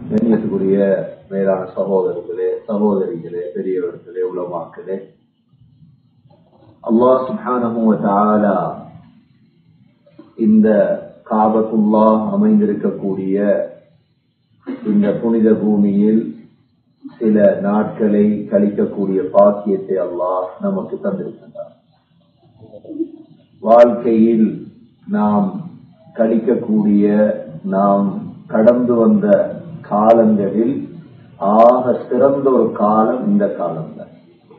கண்ணியத்துக்குரிய மேலான சகோதரர்களே சகோதரிகளே பெரியவர்களே உலமாக்களே அல்லாஹ் சுப்ஹானஹு வ தஆலா இந்த காபத்துல்லா அமைந்திருக்கக்கூடிய இந்த புனித பூமியில் சில நாட்களை கழிக்கக்கூடிய பாக்கியத்தை அல்லாஹ் நமக்கு தந்திருக்கின்றார் வாழ்க்கையில் நாம் கழிக்கக்கூடிய நாம் கடந்து வந்த காலங்களில் ஆக சிறந்த ஒரு காலம் இந்த காலம்தான்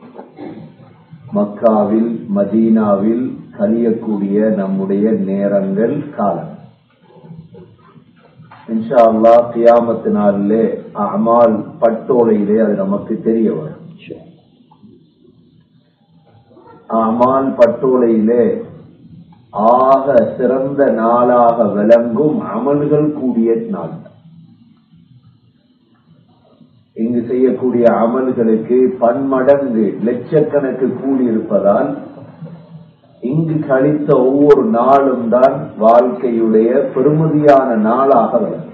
மக்காவில் மதீனாவில் கழியக்கூடிய நம்முடைய நேரங்கள் காலம் இன்ஷா அல்லா கியாமத்து நாளிலே அமால் பட்டோலையிலே அது நமக்கு தெரிய வரும் அமால் பட்டோலையிலே ஆக சிறந்த நாளாக விளங்கும் அமல்கள் கூடிய நாள் இங்கு செய்யக்கூடிய அமல்களுக்கு பன்மடங்கு லட்சக்கணக்கு கூடி இருப்பதால் இங்கு கழித்த ஒவ்வொரு நாளும் தான் வாழ்க்கையுடைய பெருமதியான நாளாக விளங்கும்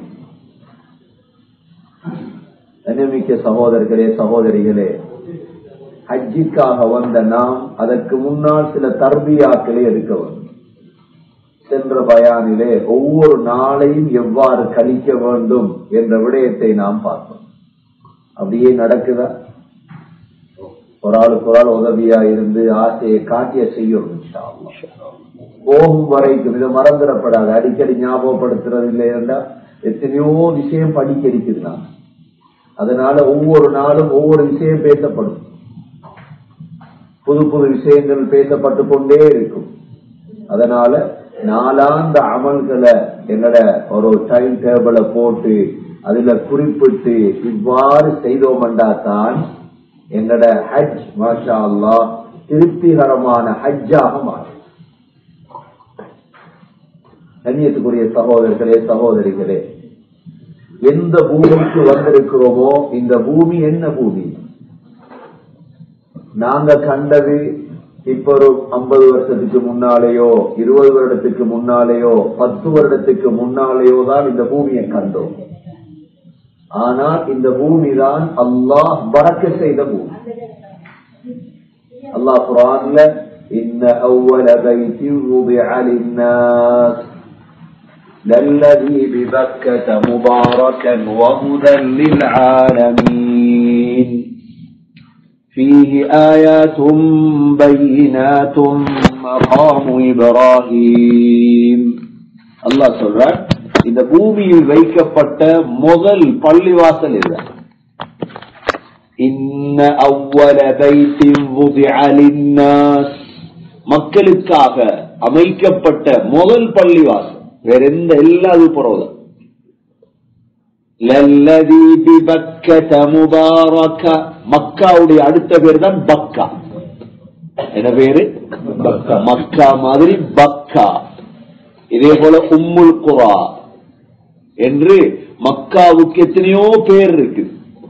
அனுமிக்க சகோதரர்களே சகோதரிகளே ஹஜ்ஜிக்காக வந்த நாம் அதற்கு முன்னால் சில தர்பியாக்களை எடுக்க வேண்டும் சென்ற பயானிலே ஒவ்வொரு நாளையும் எவ்வாறு கழிக்க வேண்டும் என்ற விடயத்தை நாம் பார்த்தோம் அப்படியே நடக்குதா ஒரு ஆளுக்கு ஒரு ஆள் உதவியா இருந்து ஆசையை காட்டிய செய்யணும் போகும் வரைக்கும் இதை மறந்துடப்படாது அடிக்கடி ஞாபகப்படுத்துறது இல்லை என்றால் எத்தனையோ விஷயம் படிக்க இருக்குது அதனால ஒவ்வொரு நாளும் ஒவ்வொரு விஷயம் பேசப்படும் புது புது விஷயங்கள் பேசப்பட்டு கொண்டே இருக்கும் அதனால நாளாந்த அமல்களை என்னோட ஒரு டைம் டேபிளை போட்டு அதுல குறிப்பிட்டு இவ்வாறு செய்தோம்டா தான் எங்கட ஹஜ் மாஷா அல்லா திருப்திகரமான ஹஜ்ஜாக மாறும் கண்ணியத்துக்குரிய சகோதரர்களே சகோதரிகளே எந்த பூமிக்கு வந்திருக்கிறோமோ இந்த பூமி என்ன பூமி நாங்க கண்டது இப்ப ஒரு ஐம்பது வருஷத்துக்கு முன்னாலேயோ இருபது வருடத்துக்கு முன்னாலேயோ பத்து வருடத்துக்கு முன்னாலேயோ தான் இந்த பூமியை கண்டோம் ஆனால் இந்த பூமி தான் அல்லாஹ் பறக்க செய்த பூமி அல்லாஹ் குரான்ல இன்ன அவ்வள பைத்தி وضع للناس للذي ببكة مباركا وهدى للعالمين فيه آيات بينات مقام إبراهيم الله சொல்றார் இந்த பூமியில் வைக்கப்பட்ட முதல் பள்ளிவாசல் இது இன்ன அவ்வள பைத்தின் மக்களுக்காக அமைக்கப்பட்ட முதல் பள்ளிவாசல் வேற எந்த எல்லா இது பரவாயில்ல லல்லதி பிபக்கத முபாரக மக்காவுடைய அடுத்த பேர் தான் பக்கா என்ன பேரு மக்கா மாதிரி பக்கா இதே போல உம்முல் குரா என்று மக்காவுக்கு எத்தனையோ பேர் இருக்கு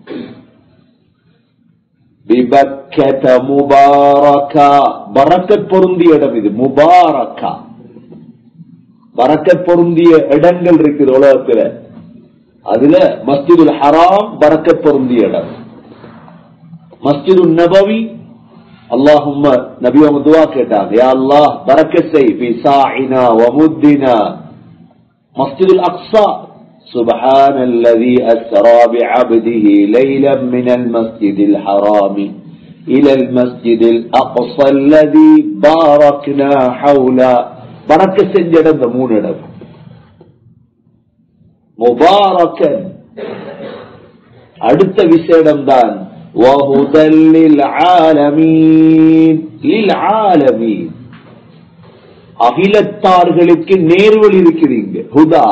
விபக்கத முபாரகா பரக்கத் பொருந்திய இடம் இது முபாரக்கா பரக்கத் பொருந்திய இடங்கள் இருக்குது உலகத்துல அதுல மஸ்ஜிதுல் ஹராம் பரக்கத் பொருந்திய இடம் மஸ்ஜிது நபவி அல்லாஹும்ம நபி அவங்க துவா கேட்டாங்க யா அல்லாஹ் பரக்கத் செய் ஃபி சாஇனா வ முத்தினா மஸ்ஜிதுல் அக்ஸா سبحان الذي أسرى بعبده ليلا من المسجد الحرام إلى المسجد الأقصى الذي باركنا حوله بركة سنجد மூணு இடம் முபாரக்கன் அடுத்த விசேடம் தான் وهدى للعالمين للعالمين அகிலத்தார்களுக்கு நேர்வழி இருக்கிறீங்க ஹுதா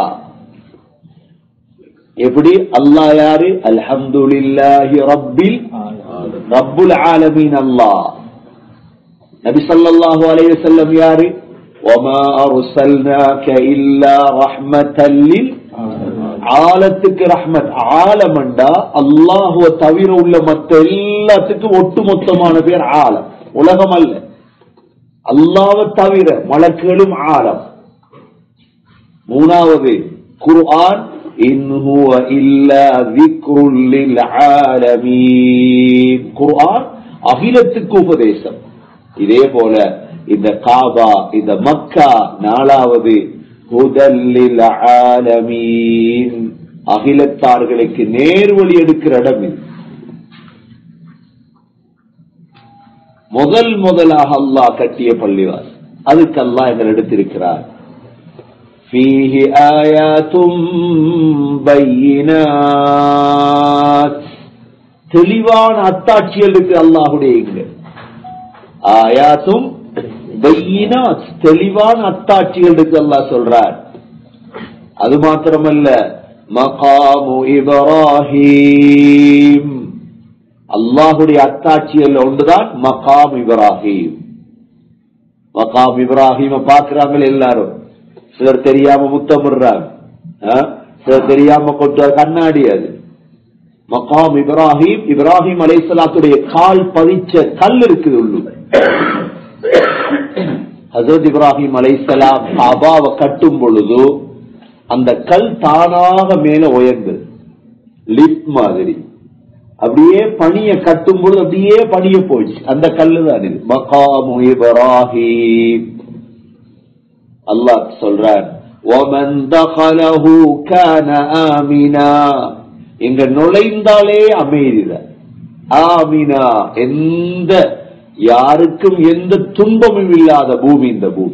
எப்படி அல்லாஹ் யாரு அல்ஹம்துலில்லாஹி ரப்பில் ரப்புல் ஆலமீன் அல்லாஹ் நபி ஸல்லல்லாஹு அலைஹி வஸல்லம் யாரு وما أرسلناك إلا رحمة لل ஆலத்துக்கு ரஹ்மத் ஆலமண்டா அல்லாஹுவ தவிர உள்ள மத்த எல்லாத்துக்கும் ஒட்டு மொத்தமான பேர் ஆலம் உலகம் அல்ல அல்லாவை தவிர மலக்குகளும் ஆலம் மூணாவது குர்ஆன் இன் ஹுவ இல்லா ذிக்ருல் லில் ஆலமீன் குர்ஆன் அகிலத்துக்கு உபதேசம் இதே போல இந்த காபா இந்த மக்கா நாலாவது ஹுதல்லில் ஆலமீன் அகிலத்தார்களுக்கு நேர்வழி எடுக்கிற இடம் இது முதல் முதலாக அல்லாஹ் கட்டிய பள்ளிவாஸ் அதுக்கு அல்லாஹ் எங்கள் எடுத்திருக்கிறார் فيه آيات بينات தெளிவான அத்தாட்சிகள் இருக்கு அல்லாஹுடைய இங்க ஆயாத்தும் பையினாத் தெளிவான அத்தாட்சிகள் இருக்கு அல்லாஹ் சொல்றார் அது மாத்திரமல்ல மகாமு இப்ராஹீம் அல்லாஹுடைய அத்தாட்சிகள் ஒன்றுதான் மகாம் இப்ராஹீம் மகாம் இப்ராஹீம பாக்குறாங்க எல்லாரும் சிலர் தெரியாம முத்தமிடுறாங்க ஆ? சிலர் தெரியாம கொண்டு கண்ணாடி அது மகாம் இப்ராஹிம் இப்ராஹிம் அலைசலாத்துடைய கால் பதிச்ச கல் இருக்குது உள்ளு ஹசரத் இப்ராஹிம் அலைசலாம் அபாவை கட்டும் பொழுது அந்த கல் தானாக மேல உயர்ந்தது லிப் மாதிரி அப்படியே பனிய கட்டும் பொழுது அப்படியே பனிய போயிடுச்சு அந்த கல்லு தான் இது மகாமு இப்ராஹிம் அல்லாஹ் சொல்றார் وَمَنْ دَخَلَهُ كَانَ آمِنًا இங்க நுழைந்தாலே அமைதிதான் ஆமினா எந்த யாருக்கும் எந்த துன்பமும் இல்லாத பூமி இந்த பூமி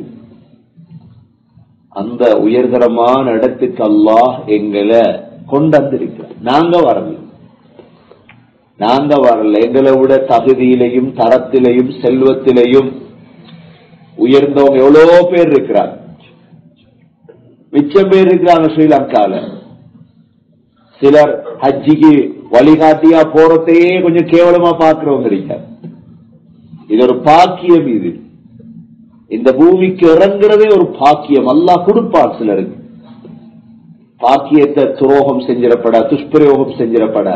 அந்த உயர்தரமான இடத்துக்கு அல்லாஹ் எங்களை கொண்டு வந்திருக்கிறார் நாங்க வரல நாங்க வரல எங்களை விட தகுதியிலையும் தரத்திலையும் செல்வத்திலையும் உயர்ந்தவங்க எவ்வளவோ பேர் இருக்கிறாங்க மிச்சம் பேர் இருக்கிறாங்க ஸ்ரீலங்கால சிலர் ஹஜ்ஜிக்கு வழிகாட்டியா போறதையே கொஞ்சம் கேவலமா பாக்குறவங்க இருக்காங்க இது ஒரு பாக்கியம் இது இந்த பூமிக்கு இறங்குறதே ஒரு பாக்கியம் அல்லாஹ் கொடுப்பான் சிலருக்கு பாக்கியத்தை துரோகம் செஞ்சிடப்பட துஷ்பிரயோகம் செஞ்சிடப்பட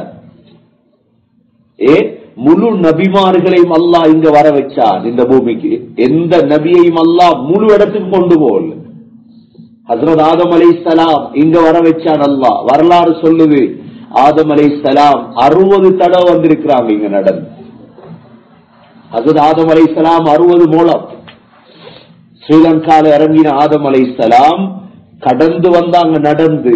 ஏ முழு நபிமார்களையும் அல்லாஹ் இங்க வர வச்சான் இந்த பூமிக்கு எந்த நபியையும் அல்லாஹ் முழு இடத்துக்கு கொண்டு போகல ஹசரத் ஆதம் அலை சலாம் இங்க வர வச்சான் அல்லாஹ் வரலாறு சொல்லுது ஆதம் அலை சலாம் அறுபது தடவை வந்திருக்கிறாங்க இங்க நடந்து ஹசரத் ஆதம் அலை சலாம் அறுபது மூலம் ஸ்ரீலங்கால இறங்கின ஆதம் அலை சலாம் கடந்து வந்தாங்க நடந்து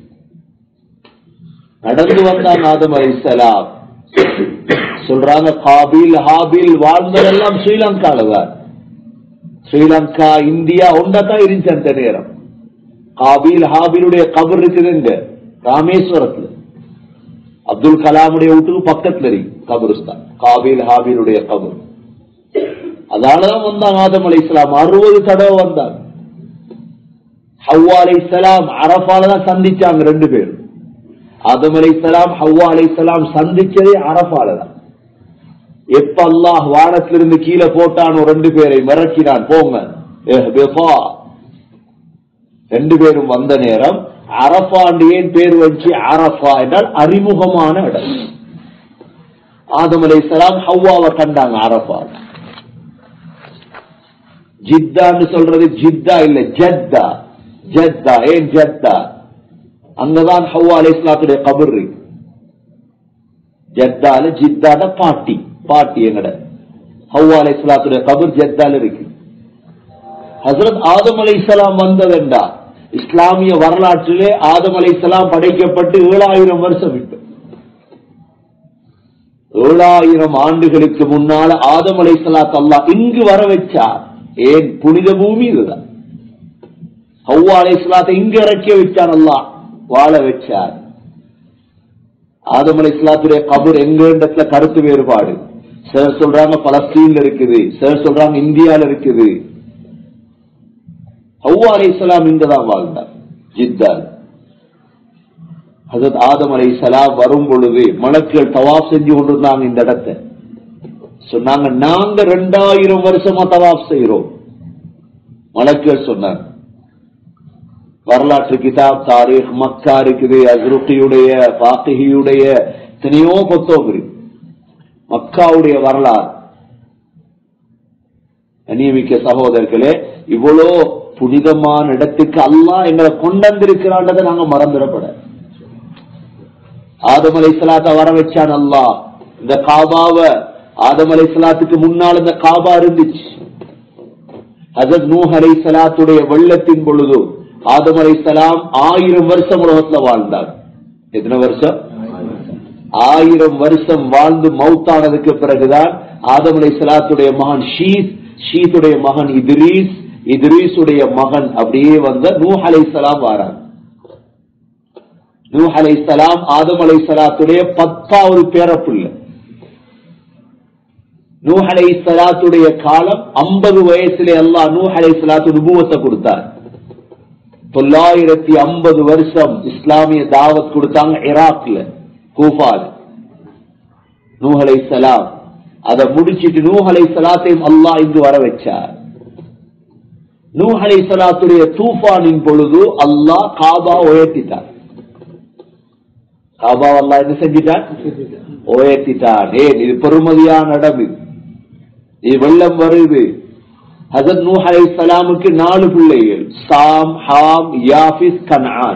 நடந்து வந்தாங்க ஆதம் அலை சலாம் சொல்றாங்க காபில் ஹாபில் வாழ்ந்ததெல்லாம் ஸ்ரீலங்கால தான் ஸ்ரீலங்கா இந்தியா ஒன்றதான் இருந்துச்சு அந்த நேரம் காபில் ஹாபிலுடைய கபர் இருக்குதுங்க ராமேஸ்வரத்துல அப்துல் கலாமுடைய வீட்டுக்கு பக்கத்துல இருக்கு கபருஸ்தான் காபில் ஹாபிலுடைய கபர் அதனாலதான் வந்தாங்க ஆதம் அலை இஸ்லாம் அறுபது தடவை வந்தாங்க ஹவ்வா அலை இஸ்லாம் அரபால தான் சந்திச்சாங்க ரெண்டு பேரும் ஆதம் அலை இஸ்லாம் ஹவ்வா அலை இஸ்லாம் சந்திச்சதே அரபால தான் எப்ப அல்லாஹ் வானத்திலிருந்து கீழே போட்டானோ ரெண்டு பேரை மிரட்டினான் போங்க இஹ்பிதா. ரெண்டு பேரும் வந்த நேரம் அரபாண்டு ஏன் பேர் வச்சு அரபா என்றால் அறிமுகமான இடம் ஆதம் அலை சலாம் ஹவ்வாவை கண்டாங்க அரபா ஜித்தான்னு சொல்றது ஜித்தா இல்ல ஜத்தா ஜத்தா ஏன் ஜத்தா அங்கதான் ஹவ்வா அலை இஸ்லாத்துடைய கபர் இருக்கு ஜத்தால ஜித்தாட பாட்டி பாட்டி எங்கட ஹவ்வா அலை இஸ்லாத்துடைய கபர் ஜத்தால இருக்கு ஹசரத் ஆதம் அலை இஸ்லாம் வந்ததென்றா இஸ்லாமிய வரலாற்றிலே ஆதம் அலை இஸ்லாம் படைக்கப்பட்டு ஏழாயிரம் வருஷம் விட்டு ஏழாயிரம் ஆண்டுகளுக்கு முன்னால ஆதம் அலை சலாத் அல்லா இங்கு வர வச்சார் ஏன் புனித பூமி இதுதான் ஹவ்வா அலை சலாத்தை இங்கு இறக்கி வச்சான் அல்லா வாழ வச்சார் ஆதம் அலை சலாத்துடைய கபர் எங்கன்றதுல கருத்து வேறுபாடு சிலர் சொல்றாங்க பலஸ்தீன்ல இருக்குது சிலர் சொல்றாங்க இந்தியால இருக்குது ஹவ்வா அலை சலாம் இங்கதான் வாழ்ந்தார் ஜித்தால் ஹசரத் ஆதம் அலை சலாம் வரும் பொழுது மலக்குகள் தவாப் செஞ்சு கொண்டிருந்தாங்க இந்த இடத்தை சொன்னாங்க நாங்க ரெண்டாயிரம் வருஷமா தவாப் செய்யறோம் மலக்குகள் சொன்னாங்க வரலாற்று கிதாப் தாரீக் மக்கா இருக்குது அஸ்ருக்கியுடைய பாக்கியுடைய எத்தனையோ புத்தகம் இருக்கு மக்காவுடைய வரலாறு அநியமிக்க சகோதரர்களே இவ்வளோ புனிதமான இடத்துக்கு அல்லாஹ் எங்களை கொண்டு வந்திருக்கிறான்றதை நாங்க மறந்துடப்பட ஆதம் அலை சலாத்த வர வச்சான் அல்லாஹ் இந்த காபாவை ஆதம் அலை சலாத்துக்கு முன்னால் இந்த காபா இருந்துச்சு ஹசத் நூ அலை சலாத்துடைய வெள்ளத்தின் பொழுது ஆதம் அலை சலாம் ஆயிரம் வருஷம் உலகத்துல வாழ்ந்தார் எத்தனை வருஷம் ஆயிரம் வருஷம் வாழ்ந்து மௌத்தானதுக்கு பிறகுதான் ஆதம் அலை சலாத்துடைய மகன் ஷீத் ஷீத்துடைய மகன் இத்ரீஸ் இத்ரீஸுடைய மகன் அப்படியே வந்த நூ அலை சலாம் வாரார் நூ அலை சலாம் ஆதம் அலை சலாத்துடைய பத்தாவது பேரப்புள்ள நூ அலை சலாத்துடைய காலம் ஐம்பது வயசுல அல்லாஹ் நூ அலை சலாத்து நுபுவத்தை கொடுத்தார் தொள்ளாயிரத்தி ஐம்பது வருஷம் இஸ்லாமிய தாவத் கொடுத்தாங்க ஈராக்ல கூஃபால நூஹலை சலாம் அதை முடிச்சிட்டு நூஹலை சலாத்தையும் அல்லாஹ் இங்கு வர வச்சார் நூஹலை சலாத்துடைய தூஃபானின் பொழுது அல்லாஹ் காபா உயர்த்திட்டார் காபா அல்லாஹ் என்ன செஞ்சிட்டான் உயர்த்திட்டான் ஏன் இது பெருமதியான இடம் இது இது வெள்ளம் வருது ஹசத் நூஹ் அலை சலாமுக்கு நாலு பிள்ளைகள் சாம் ஹாம் யாபிஸ் கன்ஆன்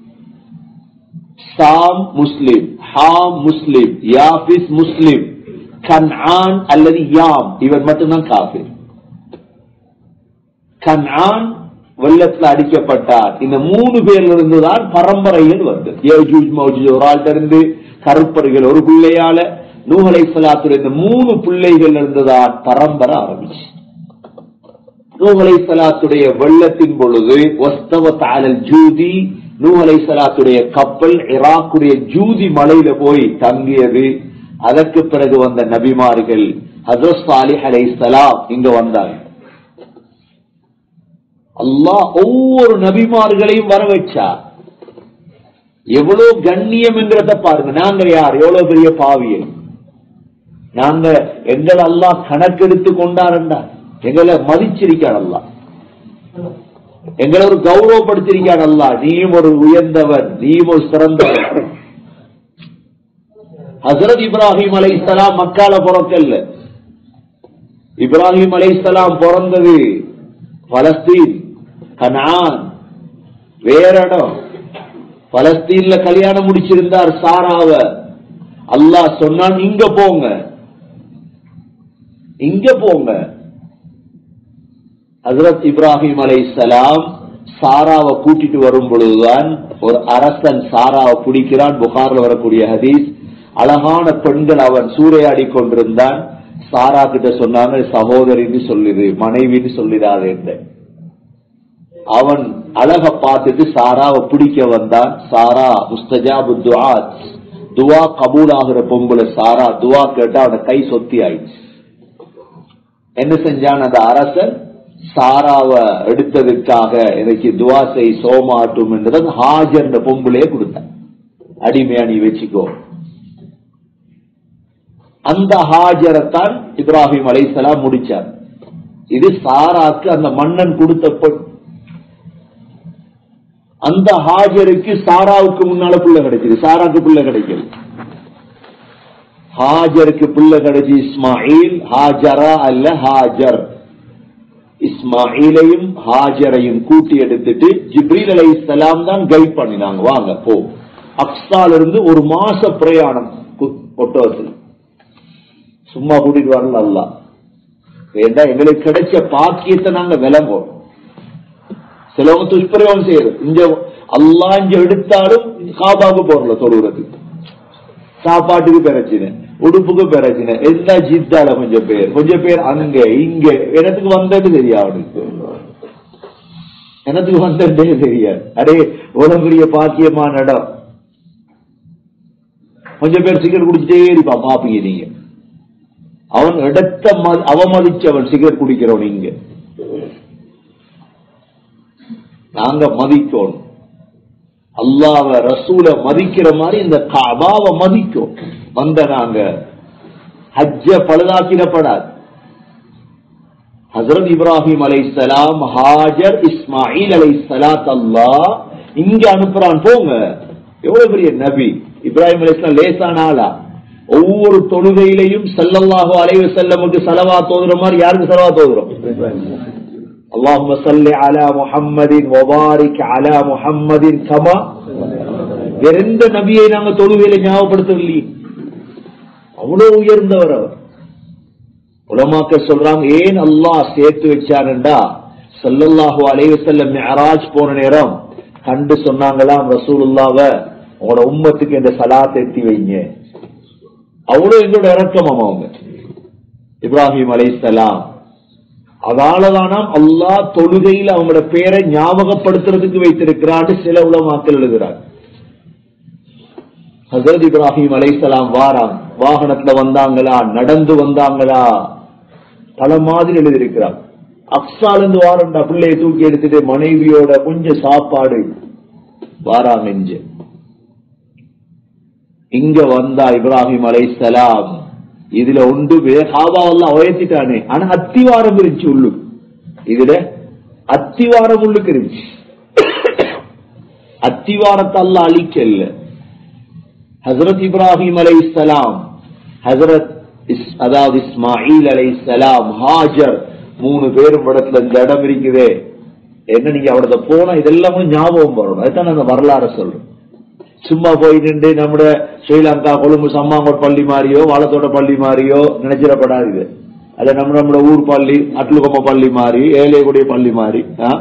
சாம் முஸ்லிம் ஹாம் முஸ்லிம் யாபிஸ் முஸ்லிம் கன்ஆன் அல்லது யாம் இவர் மட்டும்தான் காஃபிர் கன்ஆன் வெள்ளத்துல அடிக்கப்பட்டார் இந்த மூணு பேர்ல இருந்துதான் பரம்பரைகள் வந்தது யஜூஜ் மௌஜூஜ் ஒரு ஆள்கிட்ட இருந்து கருப்பர்கள் ஒரு பிள்ளையால நூஹலை சலாத்துடைய இந்த மூணு பிள்ளைகள் இருந்துதான் பரம்பரை ஆரம்பிச்சு நூஹலை சலாத்துடைய வெள்ளத்தின் பொழுது ஒஸ்தவ தாலல் ஜூதி நூஹலை சலாத்துடைய கப்பல் இராக்குடைய ஜூதி மலையில போய் தங்கியது அதற்கு பிறகு வந்த நபிமார்கள் ஹசரத் சாலிஹ் அலை சலாம் இங்க வந்தாங்க அல்லாஹ் ஒவ்வொரு நபிமார்களையும் வர வச்சார் எவ்வளவு கண்ணியம் என்கிறத பாருங்க நாங்க யார் எவ்வளவு பெரிய பாவியல் நாங்க எங்களை அல்லாஹ் கணக்கெடுத்து கொண்டாருண்டா எங்களை மதிச்சிருக்கார் அல்லாஹ் எங்களை ஒரு கௌரவப்படுத்திருக்கான் அல்லாஹ் நீயும் ஒரு உயர்ந்தவன் நீயும் ஒரு சிறந்தவன் ஹசரத் இப்ராஹிம் அலை இஸ்லாம் மக்கால பிறக்கல்ல இப்ராஹிம் அலை இஸ்லாம் பிறந்தது பலஸ்தீன் கனான் வேற இடம் பலஸ்தீன்ல கல்யாணம் முடிச்சிருந்தார் சாராவ அல்லாஹ் சொன்னான் இங்க போங்க இங்க போங்க ஹசரத் இப்ராஹிம் அலை சலாம் சாராவை கூட்டிட்டு வரும் பொழுதுதான் ஒரு அரசன் சாராவை பிடிக்கிறான் புகார்ல வரக்கூடிய ஹதீஸ் அழகான பெண்கள் அவன் சூறையாடி கொண்டிருந்தான் சாரா கிட்ட சொன்னாங்க சகோதரின்னு சொல்லுது மனைவின்னு சொல்லிடாது என்று அவன் அழக பார்த்துட்டு சாராவை பிடிக்க வந்தான் சாரா முஸ்தஜாபு துவா துவா கபூல் ஆகிற பொம்புல சாரா துவா கேட்டா அவன கை சொத்தி ஆயிடுச்சு என்ன செஞ்சான் அந்த அரசன் சாராவ எடுத்ததுக்காக எனக்கு துவா செய் சோமாட்டும் என்றது ஹாஜர் பொம்புலே கொடுத்தான் அடிமையா நீ வச்சுக்கோ அந்த ஹாஜரத்தான் இப்ராஹிம் அலைசலாம் முடிச்சார் இது சாராக்கு அந்த மன்னன் கொடுத்த பொன் அந்த ஹாஜருக்கு சாராவுக்கு முன்னால புள்ள கிடைச்சது சாராக்கு புள்ள கிடைக்கல ஹாஜருக்கு புள்ள கிடைச்சு இஸ்மாயில் ஹாஜரா அல்ல ஹாஜர் இஸ்மாயிலையும் ஹாஜரையும் கூட்டி எடுத்துட்டு ஜிப்ரீல் அலை இஸ்லாம் தான் கைட் பண்ணினாங்க வாங்க போ அக்ஸால இருந்து ஒரு மாச பிரயாணம் ஒட்டோத்தில் சும்மா கூட்டிட்டு வரல அல்ல வேண்டா எங்களுக்கு கிடைச்ச பாக்கியத்தை நாங்க விளங்குவோம் சிலவங்க துஷ்பிரயோகம் செய்யறது இங்க அல்லா இங்க எடுத்தாலும் காபாவுக்கு போறல தொழுகிறதுக்கு சாப்பாட்டுக்கு பிரச்சனை உடுப்புக்கு பிரச்சனை எல்லா ஜித்தால கொஞ்சம் பேர் கொஞ்சம் பேர் அங்க இங்க எனக்கு வந்தது தெரியாது அவனுக்கு எனக்கு வந்ததே தெரியாது அடே உலகம் பெரிய பாக்கியமான இடம் கொஞ்சம் பேர் சிகரெட் குடிச்சிட்டே இருப்பான் பாப்பீங்க நீங்க அவன் இடத்த அவமதிச்சவன் சிகரெட் குடிக்கிறவன் இங்க நாங்க மதிக்கணும் அல்லாவ ரசூல மதிக்கிற மாதிரி இந்த காபாவை மதிக்கும் வந்த நாங்க ஹஜ்ஜ பழுதாக்கிடப்படாது ஹசரத் இப்ராஹிம் அலை சலாம் ஹாஜர் இஸ்மாயில் அலை சலாத் அல்லா இங்க அனுப்புறான் போங்க எவ்வளவு பெரிய நபி இப்ராஹிம் அலை லேசான ஆளா ஒவ்வொரு தொழுகையிலையும் செல்லல்லாஹோ அலைவ செல்லமுக்கு செலவா தோதுற மாதிரி யாருக்கு செலவா தோதுறோம் اللهم صل على محمد وبارك على محمد كما வேற எந்த நபியை நாங்க தொழுகையில ஞாபகப்படுத்தவில்லையே அவ்வளவு உயர்ந்தவர் அவர் உலமாக்கள் சொல்றாங்க ஏன் அல்லாஹ் சேர்த்து வச்சாருண்டா ஸல்லல்லாஹு அலைஹி வஸல்லம் மிஅராஜ் போன நேரம் கண்டு சொன்னாங்களாம் ரசூலுல்லாவ உங்களோட உம்மத்துக்கு இந்த சலாத்தை எத்தி வைங்க அவ்வளவு எங்களோட இறக்கமாம் அவங்க இப்ராஹிம் அலைஹிஸ்ஸலாம் அதாலதானாம் அல்லாஹ் தொழுகையில் அவங்களோட பேரை ஞாபகப்படுத்துறதுக்கு வைத்திருக்கிறான்னு சில உலமாக்கள் எழுதுறாங்க ஹசரத் இப்ராஹிம் அலைஹிஸ்ஸலாம் வாராங்க வாகனத்துல வந்தாங்களா நடந்து வந்தாங்களா பல மாதிரி எழுதியிருக்கிறார் அக்ஸால இருந்து வாரண்டா பிள்ளையை தூக்கி எடுத்துட்டு மனைவியோட கொஞ்சம் சாப்பாடு வாராங்க இங்க இங்க வந்தா இப்ராஹிம் அலைஹிஸ்ஸலாம் இதுல உண்டு ஹாபாவெல்லாம் உயர்த்திட்டானே ஆனா அத்திவாரம் இருந்துச்சு உள்ளு இதுல அத்திவாரம் உள்ளுக்கு இருந்துச்சு அத்திவாரத்தை அல்ல அழிக்கல ஹசரத் இப்ராஹிம் அலை இஸ்லாம் ஹசரத் இஸ்- அதாவது இஸ்மாயில் அலை இஸ்லாம் ஹாஜர் மூணு பேரும் இடத்துல இந்த இடம் இருக்குதே என்ன நீங்க அவடத்த போனா இதெல்லாமே ஞாபகம் வரணும் அதுதான் அந்த வரலாறு சொல்றேன் சும்மா போய் நின்று நம்முடைய ஸ்ரீலங்கா கொழும்பு சம்மாங்கோட் பள்ளி மாதிரியோ வாழத்தோட பள்ளி மாதிரியோ நினைச்சிடப்படாது இது அது நம்ம நம்மளோட ஊர் பள்ளி அட்லுகொம்ம பள்ளி மாதிரி ஏழையகுடைய பள்ளி மாதிரி ஆ?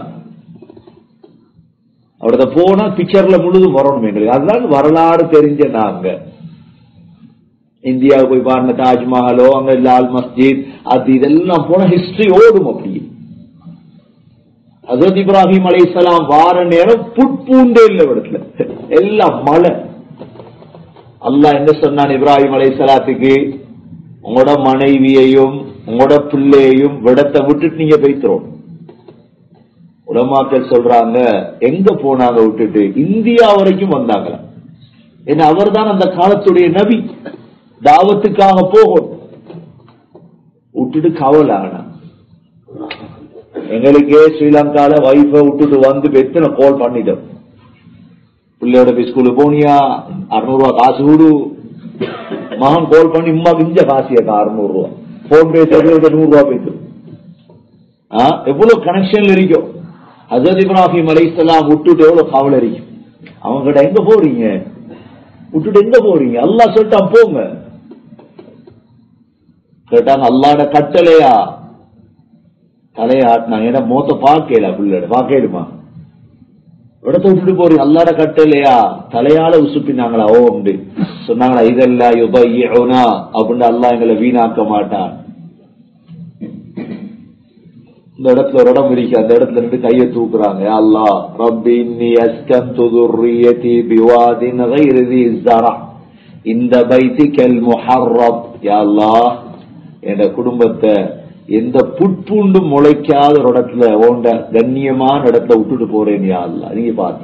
அவரத போனா பிக்சர்ல முழுதும் வரணும் எங்களுக்கு அதுதான் வரலாறு தெரிஞ்ச நாங்க இந்தியாவுக்கு போய் பாருங்க தாஜ்மஹாலோ அங்க லால் மஸ்ஜித் அது இதெல்லாம் போன ஹிஸ்டரி ஓடும் அப்படியே ஹசரத் இப்ராஹிம் அலைஹிஸ்ஸலாம் வார நேரம் புட்பூண்டே இல்ல இடத்துல எல்லாம் மழை அல்லாஹ் என்ன சொன்னான் இப்ராஹிம் அலைஹிஸ்ஸலாத்துக்கு உங்களோட மனைவியையும் உங்களோட பிள்ளையையும் விடத்தை விட்டுட்டு நீங்க போய்க்கிறோம் உலமாக்கள் சொல்றாங்க எங்க போனாங்க விட்டுட்டு இந்தியா வரைக்கும் வந்தாங்களா ஏன்னா அவர்தான் அந்த காலத்துடைய நபி தாவத்துக்காக போகும் விட்டுட்டு கவலை ஆனா எங்களுக்கே ஸ்ரீலங்கால வைஃப விட்டுட்டு வந்து எத்தனை கால் பண்ணிட்டோம் பிள்ளையோட போய் ஸ்கூலுக்கு போனியா அறுநூறு ரூபா காசு கொடு மகன் கால் பண்ணி உமா கிஞ்ச காசியக்கா அறுநூறு ரூபா போன் பே தெரிஞ்ச நூறு ரூபா போயிட்டு ஆ, எவ்வளவு கனெக்ஷன்ல இருக்கும் ஹசரத் இப்ராஹிம் அலைஹிஸ்ஸலாம் விட்டுட்டு எவ்வளவு கவலை இருக்கும் அவங்க கிட்ட எங்க போறீங்க விட்டுட்டு எங்க போறீங்க அல்லாஹ் சொல்லிட்டான் போங்க கேட்டாங்க அல்லாட கட்டளையா தலையை ஆட்டினாங்க ஏன்னா மோத்த பார்க்கல பிள்ளை பார்க்கலுமா இடத்த விட்டுட்டு போறீங்க அல்லாட கட்டளையா தலையால உசுப்பினாங்களா ஓ அப்படி சொன்னாங்களா இதெல்லாம் யுபையுனா அப்படின்னு அல்லாஹ் எங்களை வீணாக்க மாட்டான் இந்த இடத்துல ஒரு இடம் இருக்கு அந்த இடத்துல இருந்து கையை தூக்குறாங்க யா அல்லாஹ் ரப்பி இன்னி அஸ்கன்து ذُرِّيَّتِي بِوَادٍ غَيْرِ ذِي زَرْعٍ இந்த பைத்திக்கல் முஹர்ரம் யா அல்லாஹ் என் குடும்பத்தை எந்த புட்பூண்டு முளைக்காத ஒரு இடத்துல ஓண்ட கண்ணியமான இடத்துல விட்டுட்டு போறேன் யா அல்லாஹ் நீங்க பாத்து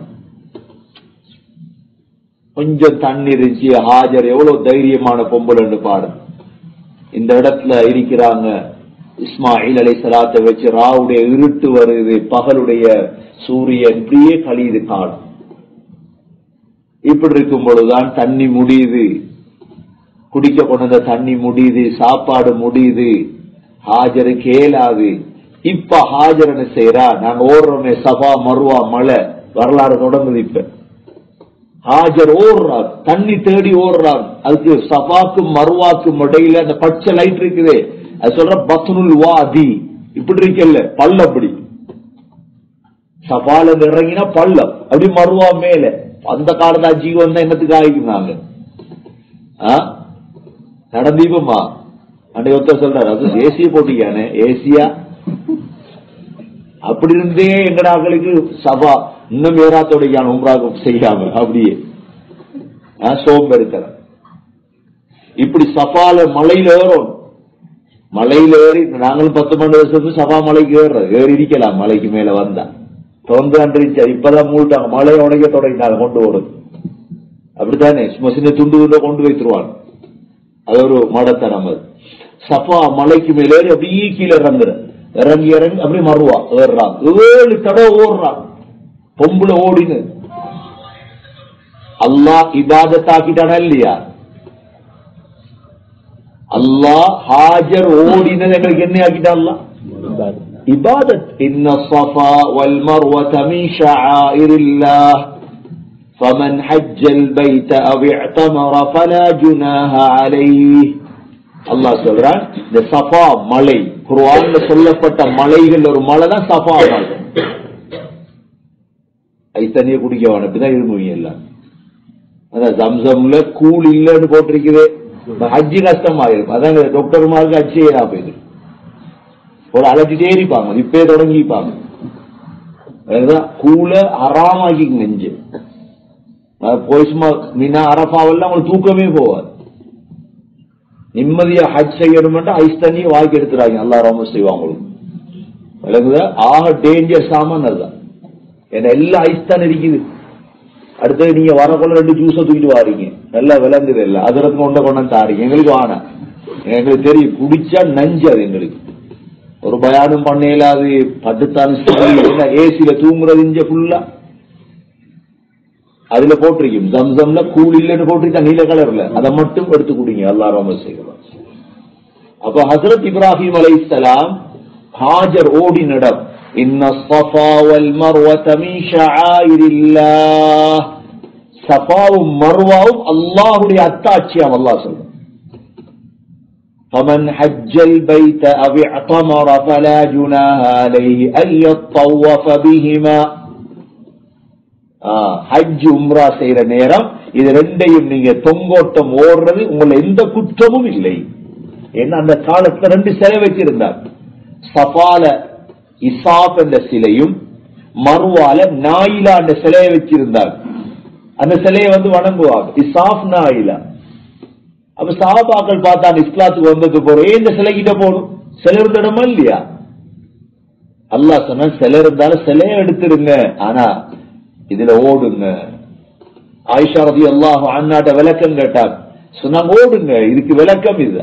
கொஞ்சம் தண்ணி இருந்துச்சு ஹாஜர் எவ்வளவு தைரியமான பொம்பளைன்னு பாரு இந்த இடத்துல இருக்கிறாங்க இஸ்மாயில் அலை சலாத்தை வச்சு ராவுடைய இருட்டு வருது பகலுடைய சூரியன் இப்படியே கழியுது காலம் இப்படி இருக்கும் பொழுதுதான் தண்ணி முடியுது குடிக்க கொண்ட தண்ணி முடியுது சாப்பாடு முடியுது ஹாஜரு கேளாது இப்ப ஹாஜர் என்ன செய்யறா நாங்க ஓடுறோமே சபா மருவா மலை வரலாறு தொடங்குது இப்ப ஹாஜர் ஓடுறார் தண்ணி தேடி ஓடுறார் அதுக்கு சஃபாக்கும் மருவாக்கும் இடையில அந்த பச்சை லைட் இருக்குதே அது சொல்ற பத்னுல் வாதி இப்படி இருக்கல்ல பல்ல அப்படி சஃபால இருந்து இறங்கினா பள்ளம் அப்படி மருவா மேல அந்த காலத்து ஜீவன் தான் என்னத்துக்கு ஆகிக்குனாங்க நடந்தீபமா அன்னைக்கு ஒருத்தர் சொல்றாரு அது ஏசிய போட்டிக்கானே ஏசியா அப்படி இருந்தே எங்கட ஆக்களுக்கு சபா இன்னும் ஏறாத்தோடையான உம்ராக செய்யாம அப்படியே சோம்பெடுக்கிற இப்படி சபால மலையில ஏறும் மலையில ஏறி நாங்களும் பத்து பன்னெண்டு வருஷத்துக்கு சபா மலைக்கு ஏறுறோம் ஏறி இருக்கலாம் மலைக்கு மேல வந்தா தொடர்ந்து அன்றிச்சா இப்பதான் மூட்டாங்க மலையை உடைக்க தொடங்கினாங்க கொண்டு ஓடுது அப்படித்தானே சும்மா சின்ன துண்டு துண்டை கொண்டு வைத்துருவாங்க அது ஒரு மடத்தனம் அது சஃபா மலைக்கு மேல ஏறி அப்படியே கீழே இறங்குற இறங்கி இறங்கி அப்படியே மறுவா ஏறுறாங்க ஏழு தடவை ஓடுறாங்க பொம்புல ஓடினு அல்லாஹ் இபாதத்தாக்கிட்டானா இல்லையா அல்லாஹ் ஹாஜர் ஓடினது எங்களுக்கு என்ன ஆக்கிட்டான் அல்லாஹ் இபாதத் இன்ன ஸஃபா வல் மர்வத மின் ஷஆயிரில்லாஹ் فمن حج البيت أو اعتمر فلا جناح عليه அல்லாஹ் சொல்றான் இந்த சஃபா மலை குர்ஆன்ல சொல்லப்பட்ட மலைகள் ஒரு மலை தான் சஃபா மலை ஐ தண்ணியை குடிக்க வேணும் இப்படிதான் இருமுவீங்க எல்லாம் அதான் ஜம்சம்ல கூல் இல்லைன்னு போட்டிருக்குது ஹஜ்ஜி கஷ்டமாயிரும் அதான் டாக்டர்மாருக்கு ஹஜ் செய்யறா போயிது ஒரு அலட்டிட்டே இருப்பாங்க இப்பே தொடங்கிப்பாங்க அதுதான் கூல அறாமாக்கி நெஞ்சு அது போய் சும்மா மீனா அரபாவெல்லாம் உங்களுக்கு தூக்கமே போவாது நிம்மதியா ஹஜ் செய்யணும்னா ஐஸ் தண்ணியை வாங்கி எடுத்துறாங்க அல்லா ரொம்ப செய்வாங்க உங்களுக்கு விளங்குதா ஆக டேஞ்சர் சாமான் அதுதான் ஏன்னா எல்லா ஐஸ் தான் இருக்குது அடுத்தது நீங்க வரக்குள்ள ரெண்டு ஜூஸை தூக்கிட்டு வாரீங்க நல்லா விளங்குது இல்ல அதிரத்து கொண்ட கொண்டு தாரீங்க எங்களுக்கு வானா எங்களுக்கு தெரியும் குடிச்சா நஞ்சு அது எங்களுக்கு ஒரு பயானம் பண்ண இயலாது பட்டுத்தான் ஏசியில தூங்குறது இஞ்ச ஃபுல்லா அதுல போட்டிருக்கும் ஜம்சம்ல கூல் இல்லைன்னு போட்டிருக்கா நீல கலர்ல அதை மட்டும் எடுத்து குடிங்க அல்லா ரொம்ப செய்யலாம் அப்ப ஹசரத் இப்ராஹிம் அலைஹிஸ்ஸலாம் ஹாஜர் ஓடினிடம் இன்ன ஸஃபா வல் மர்வத மின் ஷஆயிரில்லாஹ் சஃபாவும் மர்வாவும் அல்லாஹ்வுடைய அத்தாட்சியாம் அல்லாஹ் சொல்றான் فمن حج البيت أو اعتمر فلا جناح عليه أن يطوف بهما ஹஜ் உம்ரா செய்யற நேரம் இது ரெண்டையும் நீங்க தொங்கோட்டம் ஓடுறது உங்களை எந்த குற்றமும் இல்லை ஏன்னா அந்த காலத்துல ரெண்டு சிலை வச்சிருந்தார் சஃபால இசாப் என்ற சிலையும் மறுவால நாயிலா என்ற சிலையை வச்சிருந்தார் அந்த சிலையை வந்து வணங்குவாங்க இசாப் நாயிலா அப்ப சாபாக்கள் பார்த்தாங்க இஸ்லாத்துக்கு வந்தது போறோம் ஏன் இந்த சிலைகிட்ட போகணும் சிலை இருந்த இடமா இல்லையா அல்லாஹ் சொன்னா சிலை இருந்தாலும் சிலையை எடுத்துருங்க ஆனா இதுல ஓடுங்க ஆயிஷா ரதி அல்லாஹ் அண்ணாட்ட விளக்கம் கேட்டார் சொன்னாங்க ஓடுங்க இதுக்கு விளக்கம் இது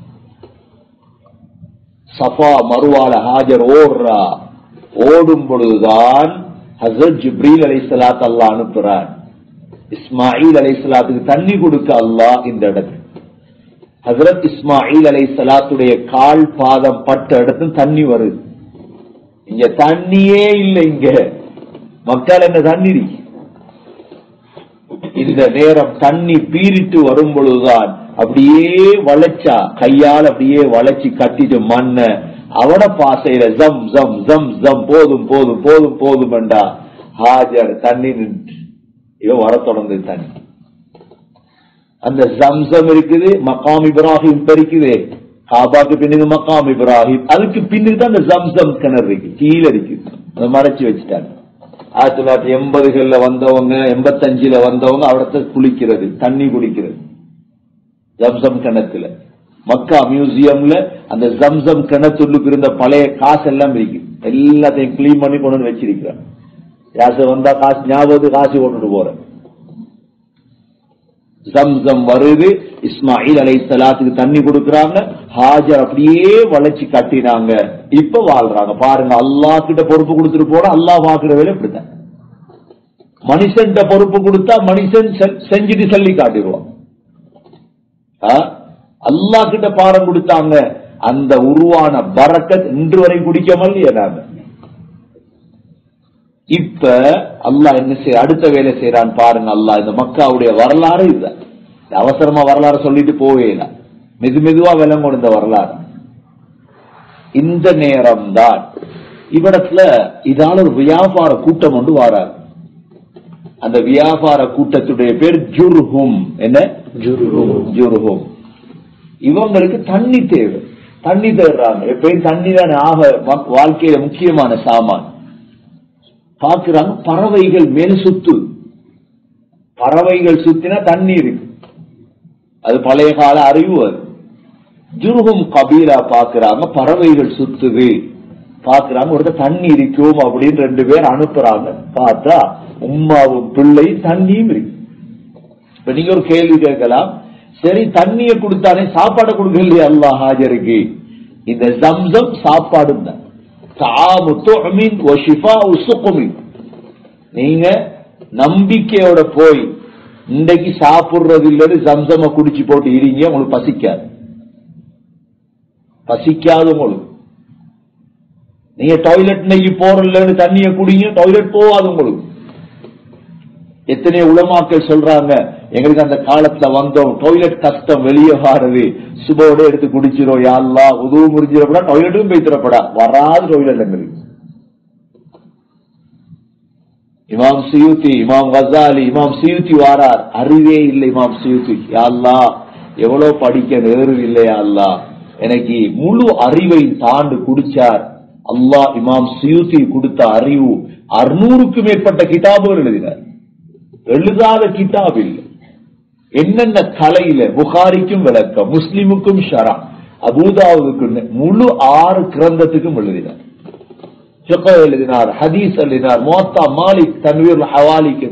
சஃபா மறுவால ஹாஜர் ஓடுறா ஓடும் பொழுதுதான் ஹசரத் ஜிப்ரீல் அலை சலாத் அல்லாஹ் அனுப்புறார் இஸ்மாயில் அலை சலாத்துக்கு தண்ணி கொடுக்க அல்லாஹ் இந்த இடத்துக்கு ஹசரத் இஸ்மாயில் அலை சலாத்துடைய கால் பாதம் பட்ட இடத்துல தண்ணி வருது இங்க தண்ணியே இல்லை இங்க மக்கள் என்ன தண்ணீர் இந்த நேரம் தண்ணி பீரிட்டு வரும் பொழுதுதான் அப்படியே வளைச்சா கையால் அப்படியே வளைச்சு கட்டிட்டு மண்ண அவன பாசையில ஜம் ஜம் ஜம் ஜம் போதும் போதும் போதும் போதும் என்றா ஹாஜர் தண்ணி நின்று இவன் வர தொடர்ந்து தண்ணி அந்த ஜம்சம் இருக்குது மக்காம் இப்ராஹிம் இப்ப இருக்குது காபாக்கு பின்னுக்கு மக்காம் இப்ராஹிம் அதுக்கு பின்னுக்கு தான் அந்த ஜம்சம் கிணறு இருக்கு கீழே இருக்குது அதை மறைச்சு வச்சுட்டாங்க ஆயிரத்தி தொள்ளாயிரத்தி எண்பதுகள்ல வந்தவங்க எண்பத்தஞ்சுல வந்தவங்க அவடத்த குளிக்கிறது தண்ணி குடிக்கிறது ஜம்சம் கிணத்துல மக்கா மியூசியம்ல அந்த ஜம்சம் கிணத்துள்ளுக்கு இருந்த பழைய காசு எல்லாம் இருக்கு எல்லாத்தையும் கிளீன் பண்ணி கொண்டு வந்து வச்சிருக்கிறான் யாசை வந்தா காசு ஞாபகத்துக்கு காசு கொண்டுட்டு போறேன் ஜம்சம் வருது இஸ்மாயில் அலை சலாத்துக்கு தண்ணி கொடுக்கறாங்க ஹாஜர் அப்படியே வளைச்சு கட்டினாங்க இப்ப வாழ்றாங்க பாருங்க அல்லாஹ் கிட்ட பொறுப்பு கொடுத்துட்டு போனா அல்லாஹ் பாக்குற வேலை இப்படித்தான் மனுஷன் பொறுப்பு கொடுத்தா மனுஷன் செஞ்சுட்டு சொல்லி காட்டிடுவான் அல்லாஹ் கிட்ட பாரம் கொடுத்தாங்க அந்த உருவான பறக்கத் இன்று வரை குடிக்க இல்லையா நாங்க இப்ப அல்லாஹ் என்ன செய்ய அடுத்த வேலை செய்யறான் பாருங்க அல்லாஹ் இந்த மக்காவுடைய வரலாறு இதுதான் அவசரமா வரலாறு சொல்லிட்டு போவே இல்லை மெது மெதுவா விளங்கும் இந்த வரலாறு இந்த நேரம் தான் இவ்விடத்துல இதால ஒரு வியாபார கூட்டம் ஒன்று வாராரு அந்த வியாபார கூட்டத்துடைய பேர் ஜுர்ஹும் என்ன ஜுர்ஹும் இவங்களுக்கு தண்ணி தேவை தண்ணி தேடுறாங்க எப்பயும் தண்ணி தான் ஆக வாழ்க்கையில முக்கியமான சாமான் பாக்குறாங்க பறவைகள் மேல் சுத்து பறவைகள் சுத்தினா தண்ணி இருக்கு அது பழைய கால அறிவு அது ஜுருகும் கபீரா பாக்குறாங்க பறவைகள் சுத்துது பாக்குறாங்க ஒருத்தர் தண்ணி இருக்கும் அப்படின்னு ரெண்டு பேர் அனுப்புறாங்க பார்த்தா உம்மாவும் பிள்ளை தண்ணியும் இருக்கு இப்ப நீங்க ஒரு கேள்வி கேட்கலாம் சரி தண்ணிய கொடுத்தானே சாப்பாடு கொடுக்கலையே அல்லா ஹாஜருக்கு இந்த ஜம்சம் சாப்பாடும் தான் நீங்க நம்பிக்கையோட போய் இன்றைக்கு சாப்பிடுறது இல்லது ஜம்சம குடிச்சு போட்டு இருங்க உங்களுக்கு பசிக்காது பசிக்காது உங்களுக்கு நீங்க டாய்லெட் நெய்யி போறலன்னு தண்ணிய குடிங்க டாய்லெட் போகாது உங்களுக்கு எத்தனை உலமாக்கள் சொல்றாங்க எங்களுக்கு அந்த காலத்துல வந்தோம் டாய்லெட் கஷ்டம் வெளியே வாருது சுபோட எடுத்து குடிச்சிரும் யாழ்லா உதவு முறிஞ்சிடப்படா டாய்லெட்டும் போய்த்திரப்படா வராது டாய்லெட் எங்களுக்கு இமாம் சியூத்தி இமாம் கசாலி இமாம் சியூத்தி வாரார் அறிவே இல்லை இமாம் சியூத்தி யாழ்லா எவ்வளவு படிக்க நேரு இல்லையா அல்லா எனக்கு முழு அறிவை தாண்டு குடிச்சார் அல்லாஹ் இமாம் சியூத்தி கொடுத்த அறிவு அறுநூறுக்கும் மேற்பட்ட கிதாபுகள் எழுதினார் எழுதாத கிதாப் இல்லை என்னென்ன கலையில புகாரிக்கும் விளக்கம் முஸ்லிமுக்கும் ஷரா அபூதாவுக்கும் முழு ஆறு கிரந்தத்துக்கும் எழுதினார் ஃபிக்ஹ் எழுதினார் ஹதீஸ் எழுதினார் மோத்தா மாலிக் தன்வீர் ஹவாலிக்கு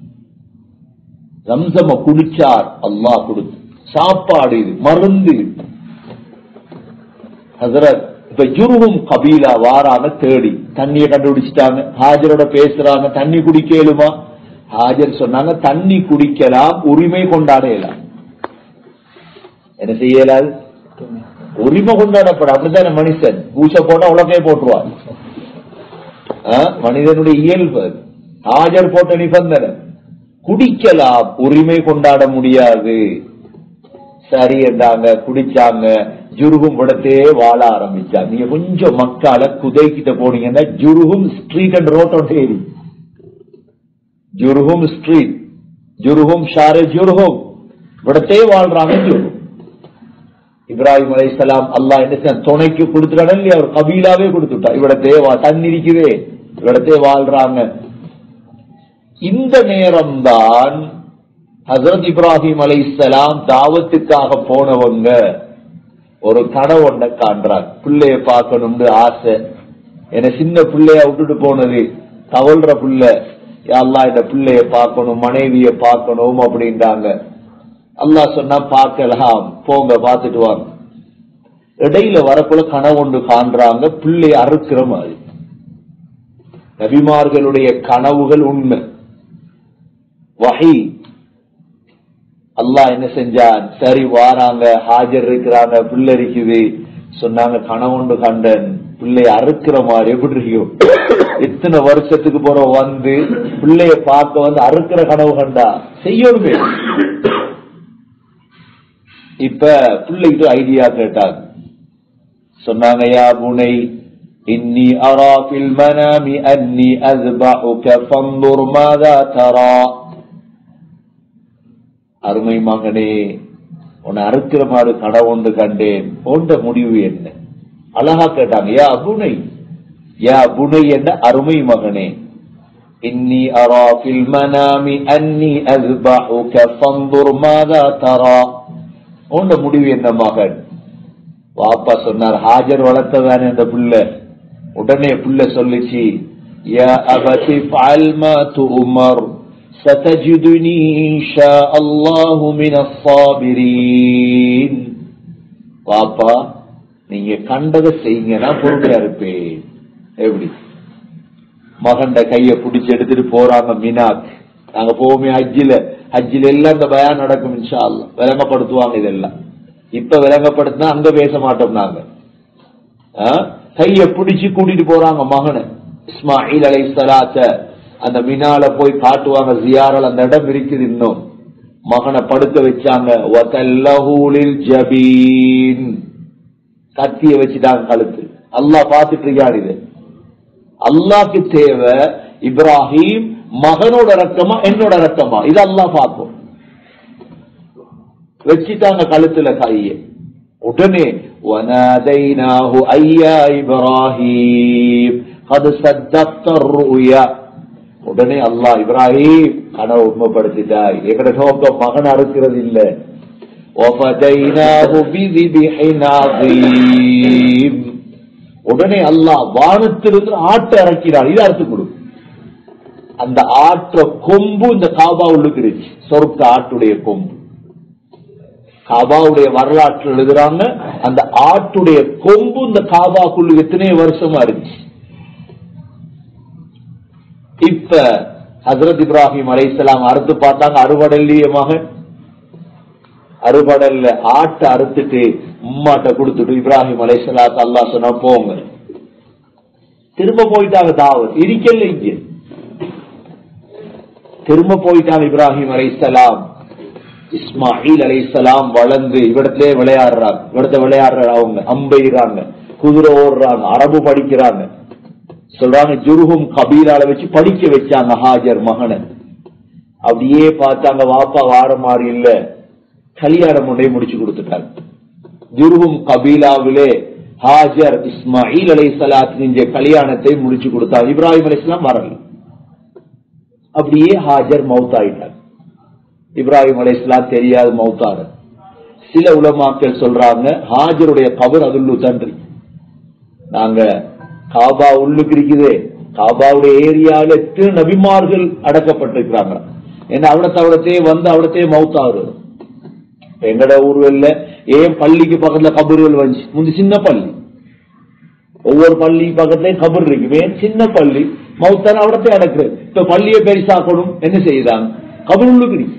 ரம்சம குடிச்சார் அல்லாஹ் கொடுத்து சாப்பாடு இது மருந்து இது. ஹசரத் இப்ப ஜுருகும் கபீலா வாராங்க தேடி தண்ணியை கண்டுபிடிச்சிட்டாங்க ஹாஜரோட பேசுறாங்க தண்ணி குடிக்கலுமா ஹாஜர் சொன்னாங்க தண்ணி குடிக்கலாம் உரிமை கொண்டாட இயலாம் என்ன செய்ய இயலாது உரிமை கொண்டாடப்பட அப்படித்தானே மனுஷன் பூசை போட்டா உலகே போட்டுருவான் ஆ, மனிதனுடைய இயல்பு அது. ஹாஜர் போட்ட நிபந்தனை குடிக்கலாம் உரிமை கொண்டாட முடியாது சரி என்றாங்க குடிச்சாங்க ஜுருகும் படத்தே வாழ ஆரம்பிச்சாங்க நீங்க கொஞ்சம் மக்கால குதைக்கிட்ட போனீங்கன்னா ஜுருகும் ஸ்ட்ரீட் அண்ட் ரோட் ஏரி ஜுருகும் ஸ்ட்ரீட் ஜுருகும் ஷாரே ஜுருகும் இവിടത്തെ வாழ்றாங்க ஜுருகும் இப்ராஹிம் அலைஹிஸ்ஸலாம் அல்லாஹ் என்ன செய்ய துணைக்கு கொடுத்துட்டாங்க இல்லையா அவர் கபீலாவே கொடுத்துட்டா இவிடத்தே வா தண்ணி இருக்குதே இவிடத்தே வாழ்றாங்க இந்த நேரம்தான் ஹசரத் இப்ராஹிம் அலைஹிஸ்ஸலாம் தாவத்துக்காக போனவங்க ஒரு கனவு ஒன்றை காண்றாங்க பிள்ளைய பார்க்கணும்னு ஆசை என்ன சின்ன பிள்ளைய விட்டுட்டு போனது தவழ்ற பிள்ளை அல்லாஹ் இந்த பிள்ளைய பார்க்கணும் மனைவிய பார்க்கணும் அப்படின்றாங்க அல்லாஹ் சொன்னா பார்க்கலாம் போங்க பார்த்துட்டு வாங்க இடையில வரக்குள்ள கனவு ஒன்று காண்றாங்க பிள்ளைய அறுக்கிற மாதிரி நபிமார்களுடைய கனவுகள் உண்மை வகை அல்லாஹ் என்ன செஞ்சான் சரி வாராங்க ஹாஜர் இருக்கிறாங்க பிள்ளை இருக்குது சொன்னாங்க கனவுண்டு கண்டன் பிள்ளைய அறுக்கிற மாதிரி எப்படி இருக்கும் எத்தனை வருஷத்துக்கு போற வந்து பிள்ளைய பார்க்க வந்து அறுக்கிற கனவு கண்டா செய்யணுமே இப்ப பிள்ளைகிட்ட ஐடியா கேட்டாங்க சொன்னாங்க யா புனை இன்னி அரா ஃபில் மனாமி அன்னி அஸ்பஹுக ஃபன்துர் மாதா தரா அருமை மகனே உன்னை அறுக்கிற மாதிரி கனவுண்டு கண்டேன் போன்ற முடிவு என்ன அழகா கேட்டாங்க யா புனை யா புனை என்ற அருமை மகனே இன்னி அரா ஃபில் மனாமி அன்னி அஸ்பஹுக ஃபன்துர் மாதா தரா உண்ட முடிவு என்ன மகன் வாப்பா சொன்னார் ஹாஜர் வளர்த்ததானே அந்த புள்ள உடனே புள்ள சொல்லிச்சு யா அபதி ஃபஅல் மா துமர் ستجدني إن شاء الله من الصابرين பாப்பா நீங்க கண்டதை செய்யுங்க நான் பொறுமையா இருப்பேன் எப்படி மகண்ட கைய பிடிச்சு எடுத்துட்டு போறாங்க மினாக் நாங்க போவோமே ஹஜ்ஜில ஹஜ்ஜில எல்லாம் இந்த பயான் நடக்கும் இன்ஷா அல்லாஹ் விளங்கப்படுத்துவாங்க இதெல்லாம் இப்ப விளங்கப்படுத்தினா அங்க பேச மாட்டோம் நாங்க ஆ? கைய பிடிச்சு கூட்டிட்டு போறாங்க மகனை இஸ்மாயில் அலை அந்த மினால போய் காட்டுவாங்க ஜியாரல் அந்த இடம் இருக்குது இன்னும் மகனை படுக்க வச்சாங்க வதல்லஹூலில் ஜபீன் கத்திய வச்சுட்டாங்க கழுத்து அல்லாஹ் பார்த்துட்டு இருக்கான் இது அல்லாஹ்க்கு தேவை இப்ராஹிம் மகனோட ரத்தமா என்னோட ரத்தமா இது அல்லாஹ் பார்க்கும் வச்சிட்டாங்க கழுத்துல கைய உடனே وَنَادَيْنَاهُ أَيْ يَا إِبْرَاهِيمُ قَدْ صَدَّقْتَ الرُّؤْيَا உடனே அல்லாஹ் இப்ராஹிம் கனவு உண்மைப்படுத்திட்டாய் எங்கட நோக்கம் மகன் அறுக்கிறது இல்ல وَفَدَيْنَاهُ بِذِبْحٍ عَظِيمٍ உடனே அல்லாஹ் வானத்திலிருந்து ஆட்டை இறக்கிறார் இது அறுத்து கொடு அந்த ஆற்ற கொம்பு இந்த காபா உள்ளுக்கிடுச்சு சொர்க்க ஆட்டுடைய கொம்பு காபாவுடைய வரலாற்று எழுதுறாங்க அந்த ஆட்டுடைய கொம்பு இந்த காபாக்குள்ள எத்தனை வருஷமா இருந்துச்சு இப்ப ஹசரத் இப்ராஹிம் அலைஹிஸ்ஸலாம் அறுத்து பார்த்தாங்க அறுவடல்லையே மகன் அறுபடல்ல ஆட்டை அறுத்துட்டு உம்மாட்ட கொடுத்துட்டு இப்ராஹிம் அலைஹிஸ்ஸலாத்து அல்லாஹ் சொன்னா போங்க திரும்ப போயிட்டாங்க தாவத் இருக்கல இங்க திரும்ப போயிட்டான் இப்ராஹிம் அலைஹிஸ்ஸலாம் இஸ்மாயில் அலைஹிஸ்ஸலாம் வளர்ந்து இவிடத்திலே விளையாடுறாங்க இவிடத்தை விளையாடுற அவங்க அம்பெய்றாங்க குதிரை ஓடுறாங்க அரபு படிக்கிறாங்க சொல்றாங்க ஜுருகும் கபீலால வச்சு படிக்க வச்சாங்க ஹாஜர் மகனை அப்படியே பார்த்தாங்க வாப்பா வார மாதிரி இல்ல கல்யாணம் ஒன்றே முடிச்சு கொடுத்துட்டாங்க ஜுருகும் கபீலாவிலே ஹாஜர் இஸ்மாயில் அலை சலாத்து கல்யாணத்தை முடிச்சு கொடுத்தார் இப்ராஹிம் அலைஹிஸ்ஸலாம் வரல அப்படியே ஹாஜர் மவுத் ஆயிட்டார் இப்ராஹிம் அலைஹிஸ்ஸலாம் தெரியாது மவுத்தாரு சில உலமாக்கள் சொல்றாங்க ஹாஜருடைய கபர் அதுள்ளு தன்றி நாங்க காபா உள்ளுக்கு இருக்குதே காபாவுடைய ஏரியாவில் எத்தனை நபிமார்கள் அடக்கப்பட்டிருக்கிறாங்க ஏன்னா அவடத்தை அவடத்தையே வந்து அவடத்தையே மவுத்தாரு எங்கட ஊர்ல ஏன் பள்ளிக்கு பக்கத்துல கபர்கள் வந்துச்சு முந்தி சின்ன பள்ளி ஒவ்வொரு பள்ளி பக்கத்துலயும் கபர் இருக்கு ஏன் சின்ன பள்ளி மவுத்தான அவடத்தை அடக்குறது இப்ப பள்ளியை பெருசாக்கணும் என்ன செய்யுதாங்க கபர் உள்ளுக்கு இருக்கு.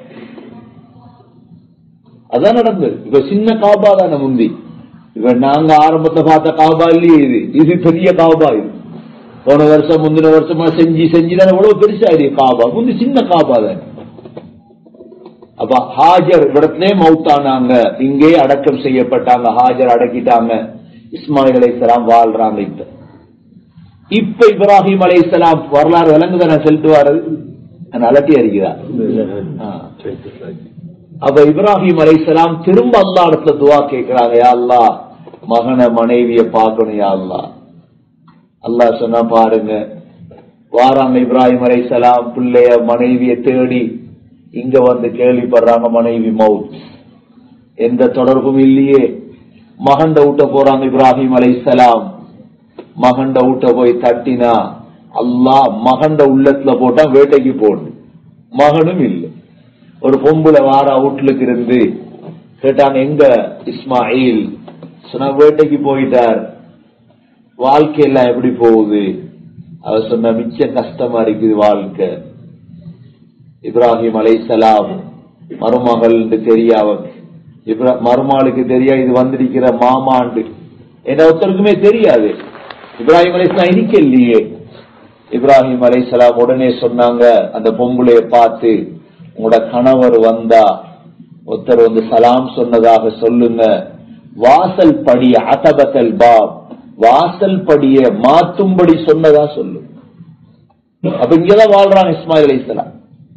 அதான் நடந்தது இப்ப சின்ன காபா தானே முந்தி இப்ப நாங்க ஆரம்பத்தை பார்த்த காபா இல்லையே இது இது பெரிய காபா இது போன வருஷம் முந்தின வருஷமா செஞ்சு செஞ்சு தானே எவ்வளவு பெருசா இருக்கு காபா முந்தி சின்ன காபா தானே அப்ப ஹாஜர் இடத்திலே மவுத்தானாங்க இங்கே அடக்கம் செய்யப்பட்டாங்க ஹாஜர் அடக்கிட்டாங்க இஸ்மாயில் அலைஹிஸ்ஸலாம் வாழ்றாங்க இப்ப இப்ப இப்ராஹிம் அலைஹிஸ்ஸலாம் வரலாறு விளங்குதானே செலுத்து வாரது நான் அலட்டி அறிகிறார் ஆ. அப்ப இப்ராஹிம் அலைஹிஸ்ஸலாம் திரும்ப அல்லா இடத்துல துவா கேட்கிறாங்க யா அல்லாஹ் மகனை மனைவிய பார்க்கணும் யா அல்லாஹ் அல்லாஹ் சொன்னா பாருங்க வாராங்க இப்ராஹிம் அலைஹிஸ்ஸலாம் பிள்ளைய மனைவிய தேடி இங்க வந்து கேள்விப்படுறாங்க மனைவி மவுத் எந்த தொடர்பும் இல்லையே மகண்ட ஊட்ட போறாங்க இப்ராஹிம் அலைஹிஸ்ஸலாம் மகண்ட ஊட்ட போய் தட்டினா அல்லாஹ் மகண்ட உள்ளத்துல போட்டா வேட்டைக்கு போடு மகனும் இல்லை ஒரு பொம்புல வாரா வீட்டுக்கு இருந்து கேட்டாங்க எங்க இஸ்மாயில் சொன்னா வேட்டைக்கு போயிட்டார் வாழ்க்கை எல்லாம் எப்படி போகுது அவர் சொன்ன மிச்ச கஷ்டமா இருக்குது வாழ்க்கை இப்ராஹிம் அலைசலாம் மருமகள் தெரியாவ இப்ரா- மருமகளுக்கு தெரியா இது வந்திருக்கிற மாமாண்டு என்ன ஒருத்தருக்குமே தெரியாது இப்ராஹிம் அலைசலாம் இருக்க இல்லையே இப்ராஹிம் அலைசலாம் உடனே சொன்னாங்க அந்த பொம்பளைய பார்த்து உங்களோட கணவர் வந்தா ஒருத்தர் வந்து சலாம் சொன்னதாக சொல்லுங்க வாசல் படிய அத்தபத்தல் பாப் வாசல் படிய மாத்தும்படி சொன்னதா சொல்லு அப்ப இங்கதான் வாழ்றாங்க இஸ்மாயில் அலைசலாம்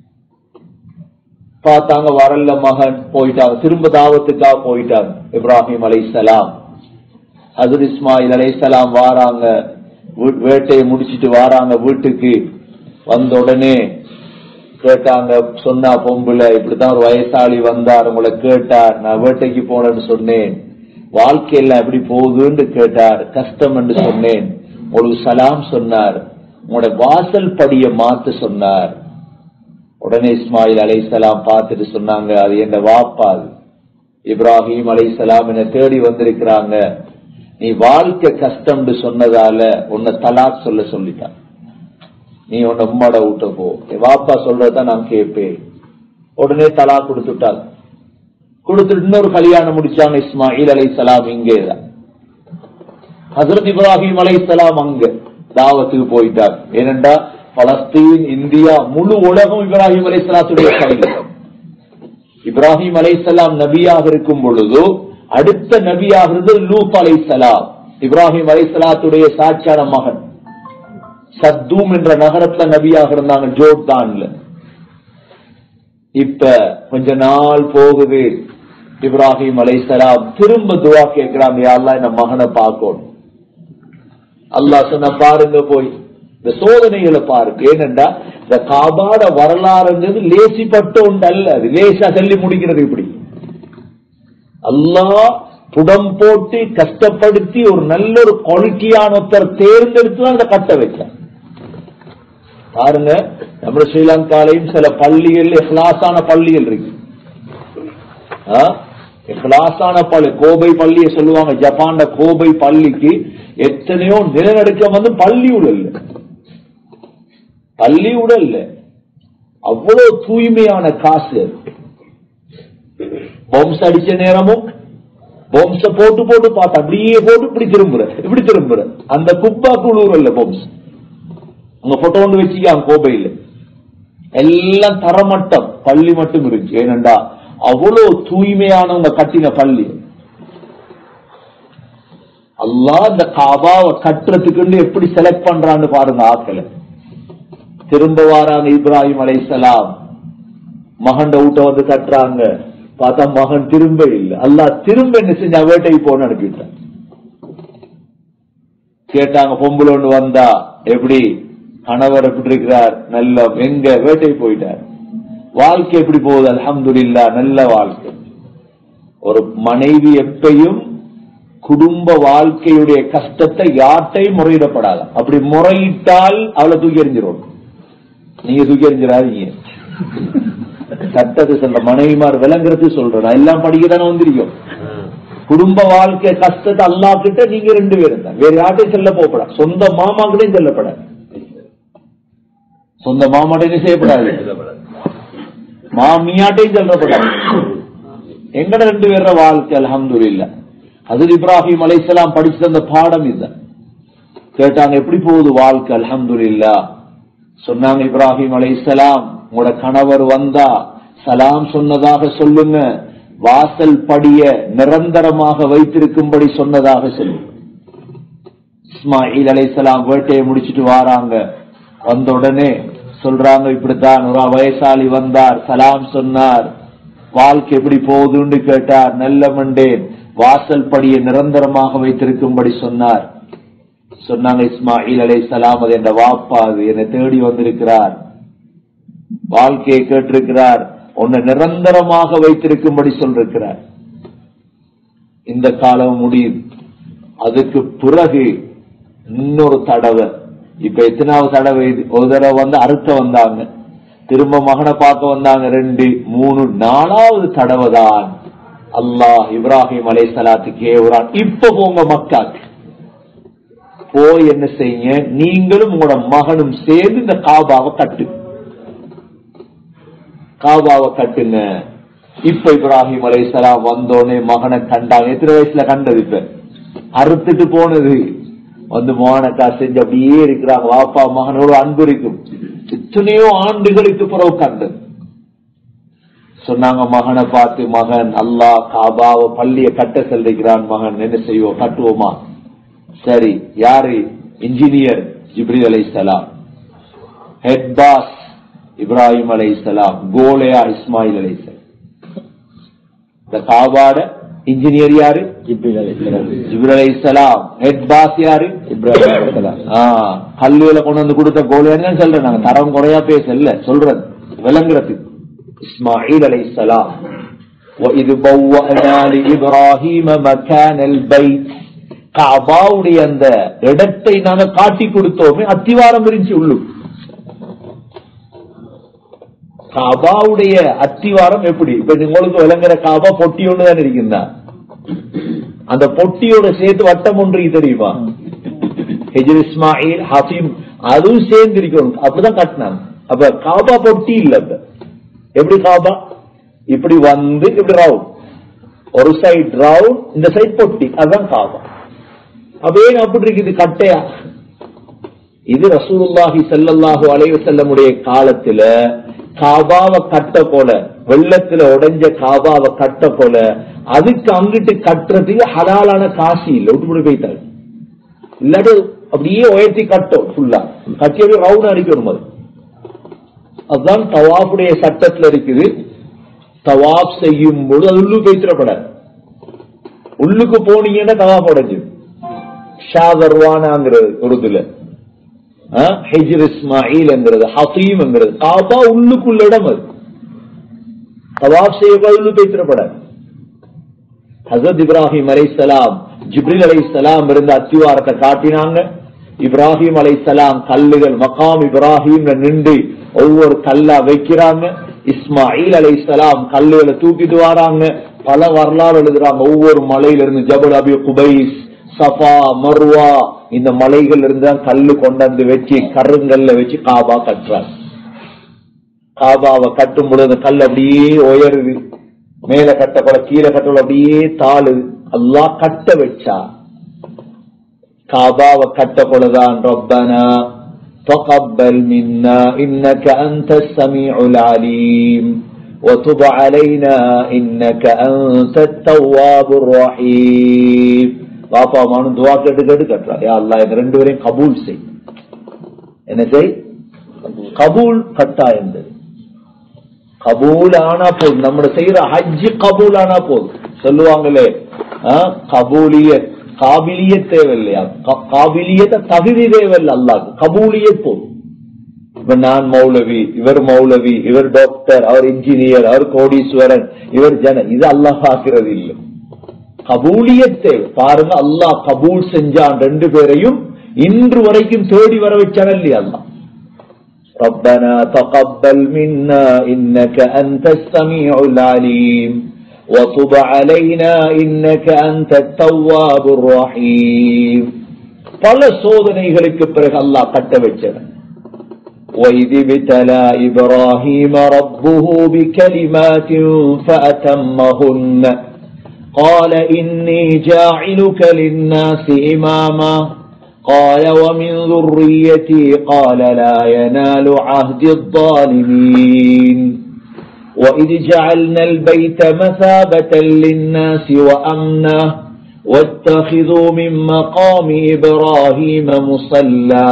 பார்த்தாங்க வரல மகன் போயிட்டாங்க திரும்ப தாவத்துக்காக போயிட்டாங்க இப்ராஹிம் அலைசலாம் ஹசர் இஸ்மாயில் அலைசலாம் வாராங்க வீ- வேட்டையை முடிச்சிட்டு வாராங்க வீட்டுக்கு வந்த உடனே கேட்டாங்க சொன்னா பொம்புல இப்படித்தான் ஒரு வயசாளி வந்தார் உங்களை கேட்டார் நான் வேட்டைக்கு போனேன்னு சொன்னேன் வாழ்க்கையெல்லாம் எப்படி போகுதுன்னு கேட்டார் கஷ்டம் என்று சொன்னேன் உங்களுக்கு சலாம் சொன்னார் உங்களோட வாசல் படிய மாத்த சொன்னார் உடனே இஸ்மாயில் அலைசலாம் பார்த்துட்டு சொன்னாங்க அது என் வாப்பா அது இப்ராஹிம் அலைசலாம் என்னை தேடி வந்திருக்கிறாங்க நீ வாழ்க்கை கஷ்டம்னு சொன்னதால உன்னை தலாக் சொல்ல சொல்லிட்டான் நீ உன்னை உம்மாட விட்ட போ என் வாப்பா சொல்றத நான் கேட்பேன் உடனே தலாக் கொடுத்துட்டாங்க கொடுத்துட்டு இன்னொரு கல்யாணம் முடிச்சாங்க இஸ்மாயில் அலைசலாம் இங்கேதான் ஹசரத் இப்ராஹிம் அலைஹிஸ்ஸலாம் அங்க தாவத்துக்கு போயிட்டார் ஏனென்றா பலஸ்தீன் இந்தியா முழு உலகம் இப்ராஹிம் அலைஹிஸ்ஸலாத்துடைய கையில் இப்ராஹிம் அலைஹிஸ்ஸலாம் நபியாக இருக்கும் பொழுது அடுத்த நபியாக இருந்தது லூத் அலைஹிஸ்ஸலாம் இப்ராஹிம் அலைஹிஸ்ஸலாத்துடைய சாட்சியான மகன் சத்தூம் என்ற நகரத்துல நபியாக இருந்தாங்க ஜோர்தான்ல இப்ப கொஞ்ச நாள் போகுது இப்ராஹிம் அலைஹிஸ்ஸலாம் திரும்ப துவா கேட்கிறாங்க யா அல்லாஹ் இந்த மகனை பார்க்கணும் அல்லாஹ் சொன்ன பாருங்க போய் இந்த சோதனைகளை பாருங்க ஏனென்றா இந்த காபாட வரலாறுங்கிறது லேசிப்பட்ட ஒன்று அல்ல அது லேசா சொல்லி முடிக்கிறது இப்படி அல்லாஹ் புடம் போட்டு கஷ்டப்படுத்தி ஒரு நல்ல ஒரு குவாலிட்டியான ஒருத்தர் தேர்ந்தெடுத்து தான் அதை கட்ட வச்சார் பாருங்க நம்ம ஸ்ரீலங்காலையும் சில பள்ளிகள் இஹ்லாஸான பள்ளிகள் இருக்கு ஆ? இஹ்லாஸான பள்ளி கோபை பள்ளியை சொல்லுவாங்க ஜப்பான்ல கோபை பள்ளிக்கு எத்தனையோ நிலநடுக்கம் வந்து பள்ளி உடல்ல பள்ளி உடல்ல அவ்வளவு தூய்மையான காசு அது பொம்ஸ் அடிச்ச நேரமும் பொம்ஸ போட்டு போட்டு பார்த்தா அப்படியே போட்டு இப்படி திரும்புற இப்படி திரும்புற அந்த குப்பா குழுவுறல்ல பொம்ஸ் உங்க போட்டோ ஒன்று வச்சுக்காங்க கோபையில் எல்லாம் தரமட்டம் பள்ளி மட்டும் இருந்துச்சு ஏனண்டா அவ்வளவு தூய்மையானவங்க கட்டின பள்ளி அல்லாஹ் இந்த காபாவை கட்டுறதுக்கு எப்படி செலக்ட் பண்றான்னு பாருங்க ஆக்களை திரும்ப வாராங்க இப்ராஹிம் அலைசலாம் மகன் வீட்டை வந்து கட்டுறாங்க பார்த்தா மகன் திரும்ப இல்லை அல்லாஹ் திரும்ப என்ன செஞ்சா வேட்டைக்கு போன்னு அனுப்பிட்டான் கேட்டாங்க பொம்பளை ஒண்ணு வந்தா எப்படி கணவர் எப்படி இருக்கிறார் நல்ல எங்க வேட்டைக்கு போயிட்டார் வாழ்க்கை எப்படி போகுது அல்ஹம்துலில்லா நல்ல வாழ்க்கை ஒரு மனைவி எப்பையும் குடும்ப வாழ்க்கையுடைய கஷ்டத்தை யார்ட்டையும் முறையிடப்படாது அப்படி முறையிட்டால் அவளை தூக்கி எறிஞ்சிரும் நீங்க தூக்கி எறிஞ்சிடாதீங்க சட்டத்தை சொல்ற மனைவிமார் விளங்குறது சொல்றேன் நான் எல்லாம் படிக்க தானே வந்திருக்கோம் குடும்ப வாழ்க்கை கஷ்டத்தை அல்லா கிட்ட நீங்க ரெண்டு பேரும் தான் வேற யார்ட்டையும் செல்ல போகப்படா சொந்த மாமா கிட்டையும் செல்லப்படாது சொந்த மாமாட்டையும் செய்யப்படாது மாமியாட்டையும் செல்லப்படாது எங்கட ரெண்டு பேர வாழ்க்கை அல்ஹம்துலில்லாஹ் அது இப்ராஹிம் அலைஹிஸ்ஸலாம் படிச்சு தந்த பாடம் இதுதான் கேட்டாங்க எப்படி போகுது வாழ்க்கை அல்ஹம்துலில்லாஹ் சொன்னாங்க இப்ராஹிம் அலைஹிஸ்ஸலாம் உங்களோட கணவர் வந்தா சலாம் சொன்னதாக சொல்லுங்க வாசல் படிய நிரந்தரமாக வைத்திருக்கும்படி சொன்னதாக சொல்லுங்க இஸ்மாயில் அலைஹிஸ்ஸலாம் வேட்டையை முடிச்சிட்டு வாராங்க வந்த உடனே சொல்றாங்க இப்படித்தான் ஒரு வயசாளி வந்தார் சலாம் சொன்னார் வாழ்க்கை எப்படி போகுதுன்னு கேட்டார் நல்ல மண்டேன் வாசல் படியை நிரந்தரமாக வைத்திருக்கும்படி சொன்னார் சொன்னாங்க இஸ்மாயில் அலை சலாம் அது என்ற வாப்பா அது என்னை தேடி வந்திருக்கிறார் வாழ்க்கையை கேட்டிருக்கிறார் உன்னை நிரந்தரமாக வைத்திருக்கும்படி சொல்லிருக்கிறார் இந்த காலம் முடியுது அதுக்கு பிறகு இன்னொரு தடவை இப்ப எத்தனாவது தடவை இது ஒரு தடவை வந்து அறுக்க வந்தாங்க திரும்ப மகனை பார்க்க வந்தாங்க ரெண்டு மூணு நாலாவது தடவை தான் அல்லாஹ் இப்ராஹிம் அலை சலாத்துக்கு ஏவுறான் இப்ப போங்க மக்காக்கு போய் என்ன செய்யுங்க நீங்களும் உங்களோட மகனும் சேர்ந்து இந்த காபாவை கட்டு காபாவை கட்டுங்க இப்ப இப்ராஹிம் அலை சலாம் வந்தோடனே மகனை கண்டாங்க எத்தனை வயசுல கண்டது இப்ப அறுத்துட்டு போனது வந்து மோனக்கா செஞ்சு அப்படியே இருக்கிறாங்க வாப்பா மகனோட அன்பு இருக்கும் எத்தனையோ ஆண்டுகளுக்கு பிறகு கண்டது சொன்னாங்க மகனை பார்த்து மகன் அல்லாஹ் காபாவை பள்ளிய கட்ட செல்கிறான் மகன் என்ன செய்வோம் கட்டுவோமா சரி யாரு இன்ஜினியர் ஜிப்ரி அலை சலாம் ஹெட் பாஸ் இப்ராஹிம் அலை சலாம் கோலையா இஸ்மாயில் அலை சலாம் இந்த காபாட இன்ஜினியர் யாரு ஜிப்ரி அலை சலாம் ஹெட் பாஸ் யாரு இப்ராஹிம் அலைஹிஸ்ஸலாம். ஆ, கல்லுல கொண்டு வந்து கொடுத்த கோலையான்னு சொல்றேன் நாங்க தரம் குறையா பேசல சொல்றது விளங்குறது இஸ்மாயில் அலை சலாம் وَإِذْ بَوَّأْنَا لِإِبْرَاهِيمَ مَكَانَ الْبَيْتِ காபாவுடைய அந்த இடத்தை நாங்க காட்டி கொடுத்தோமே அத்திவாரம் இருந்துச்சு உள்ளு காபாவுடைய அத்திவாரம் எப்படி இப்ப உங்களுக்கு விளங்குற காபா பொட்டி ஒண்ணுதான் இருக்குதா அந்த பொட்டியோட சேர்த்து வட்டம் ஒன்று தெரியுமா ஹெஜர் இஸ்மாயில் ஹசீம் அதுவும் சேர்ந்து இருக்கணும் அப்படிதான் கட்டினாங்க அப்ப காபா பொட்டி இல்ல அப்ப எப்படி காபா இப்படி வந்து இப்படி ரவுண்ட் ஒரு சைடு ரவுண்ட் இந்த சைடு பொட்டி அதுதான் காபா அப்படியே அப்படி இருக்குது கட்டையா இது ரசூலுல்லாஹி ஸல்லல்லாஹு அலைஹி வஸல்லமுடைய காலத்துல காபாவை கட்ட போல வெள்ளத்துல உடைஞ்ச காபாவை கட்ட போல அதுக்கு அங்கிட்டு கட்டுறதுக்கு ஹலாலான காசு இல்ல விட்டு போயிட்டாங்க இல்லாட்டி அப்படியே உயர்த்தி கட்டும் ஃபுல்லா கட்டி அப்படியே ரவுண்ட் அடிக்கணும் அது அதுதான் தவாஃபுடைய சட்டத்துல இருக்குது தவாப் செய்யும் பொழுது அது உள்ளு பேசிடப்படாது உள்ளுக்கு போனீங்கன்னா தவாப் உடைஞ்சு ஷாதர்வானாங்கிறது உருதுல ஹெஜ்ர் இஸ்மாயில்ங்கிறது ஹசீம்ங்கிறது காபா உள்ளுக்குள்ள இடம் அது தவாப் செய்ய உள்ளு பேசிடப்படாது ஹசரத் இப்ராஹிம் அலைசலாம் ஜிப்ரில் அலைசலாம் இருந்த அத்திவாரத்தை காட்டினாங்க இப்ராஹிம் அலைசலாம் கல்லுகள் மகாம் இப்ராஹிம் நின்று ஒவ்வொரு கல்லா வைக்கிறாங்க இஸ்மாயில் அலைசலாம் கல்லுகளை தூக்கிட்டு வராங்க பல வரலாறு எழுதுறாங்க ஒவ்வொரு மலையில இருந்து ஜபல் அபி குபைஸ் சஃபா மர்வா இந்த மலைகள் இருந்து தான் கல்லு கொண்டாந்து வச்சு கருங்கல்ல வச்சு காபா கட்டுறாங்க காபாவை கட்டும் பொழுது அந்த கல் அப்படியே உயருது மேல கட்டக்கூட கீழே கட்டக்கூட அப்படியே தாளுது அல்லாஹ் கட்ட வச்சா காபாவை கட்ட கொலதான் ரப்பனா تقبل منا إنك أنت السميع العليم وتب علينا إنك أنت التواب الرحيم பாப்பா மானும் துவா கேட்டு கேட்டு கட்டுறா யா அல்லாஹ் இந்த ரெண்டு பேரையும் கபூல் செய் என்ன செய் கபூல் கட்டாயம் கபூல் ஆனா போதும் நம்ம செய்யற ஹஜ்ஜி கபூல் ஆனா போதும் சொல்லுவாங்களே கபூலியத் காபிலியத் தேவையில்லையா காபிலியத்தை தகுதி தேவையில்லை அல்லாஹ் கபூலியத் போதும் இப்ப நான் மௌலவி இவர் மௌலவி இவர் டாக்டர் அவர் இன்ஜினியர் அவர் கோடீஸ்வரன் இவர் ஜன இது அல்லாஹ் ஆகிறது இல்லை கபூலியத்தை பாருங்க அல்லாஹ் கபூல் செஞ்சான் ரெண்டு பேரையும் இன்று வரைக்கும் தேடி வர வச்சான் இல்லையா அல்லாஹ் ربنا تقبل منا إنك أنت السميع العليم وتب علينا إنك أنت التواب الرحيم பல சோதனைகளுக்கு பிறகு அல்லாஹ் கட்ட வச்சவன் وإذ ابتلى إبراهيم ربه بكلمات فأتمهن قال إني جاعلك للناس إماما قال ومن ذريتي قال لا ينال عهد الظالمين وإذ جعلنا البيت مثابة للناس وأمنا واتخذوا من مقام إبراهيم مصلى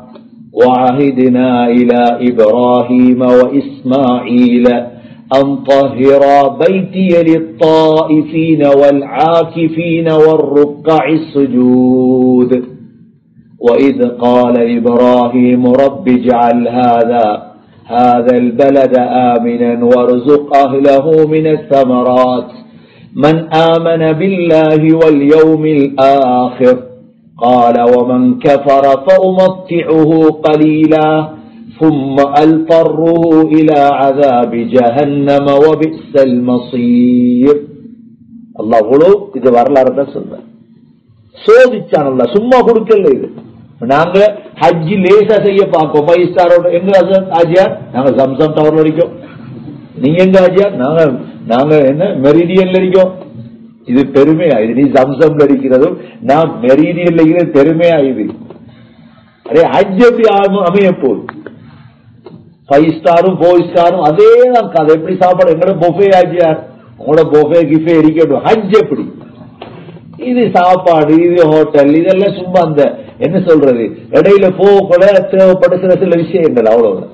وعهدنا إلى إبراهيم وإسماعيل أن طهرا بيتي للطائفين والعاكفين والركع السجود وإذ قال إبراهيم رب اجعل هذا هذا البلد آمنا وارزق أهله من الثمرات من آمن بالله واليوم الآخر قال ومن كفر فأمتعه قليلا ثم ألطره إلى عذاب جهنم وبئس المصير الله غلو இது வரலாறு தான் சொல்றேன் சோதிச்சான் அல்ல சும்மா கொடுக்கல இது நாங்க ஹஜ்ஜி லேசா செய்ய பார்ப்போம் ஃபைவ் ஸ்டாரோட எங்க ஆஜியார் நாங்க சம்சம் டவர்ல இருக்கோம் நீங்க எங்க ஆஜியார் நாங்க நாங்க என்ன மெரிடியன்ல இருக்கோம் இது பெருமையா இது நீ சம்சம்ல இருக்கிறதும் நான் மெரிடியன்ல இருக்கிறது பெருமையா இது அரே ஹஜ் எப்படி அமைய போகுது ஃபைவ் ஸ்டாரும் ஃபோர் ஸ்டாரும் அதே தான் கதை எப்படி சாப்பாடு எங்களோட பொஃபே ஆஜியார் உங்களோட பொஃபே கிஃபே இருக்கட்டும் ஹஜ் எப்படி இது சாப்பாடு இது ஹோட்டல் இதெல்லாம் சும்மா அந்த என்ன சொல்றது இடையில போகக்கூட தேவைப்பட்ட சில சில விஷயங்கள் அவ்வளவு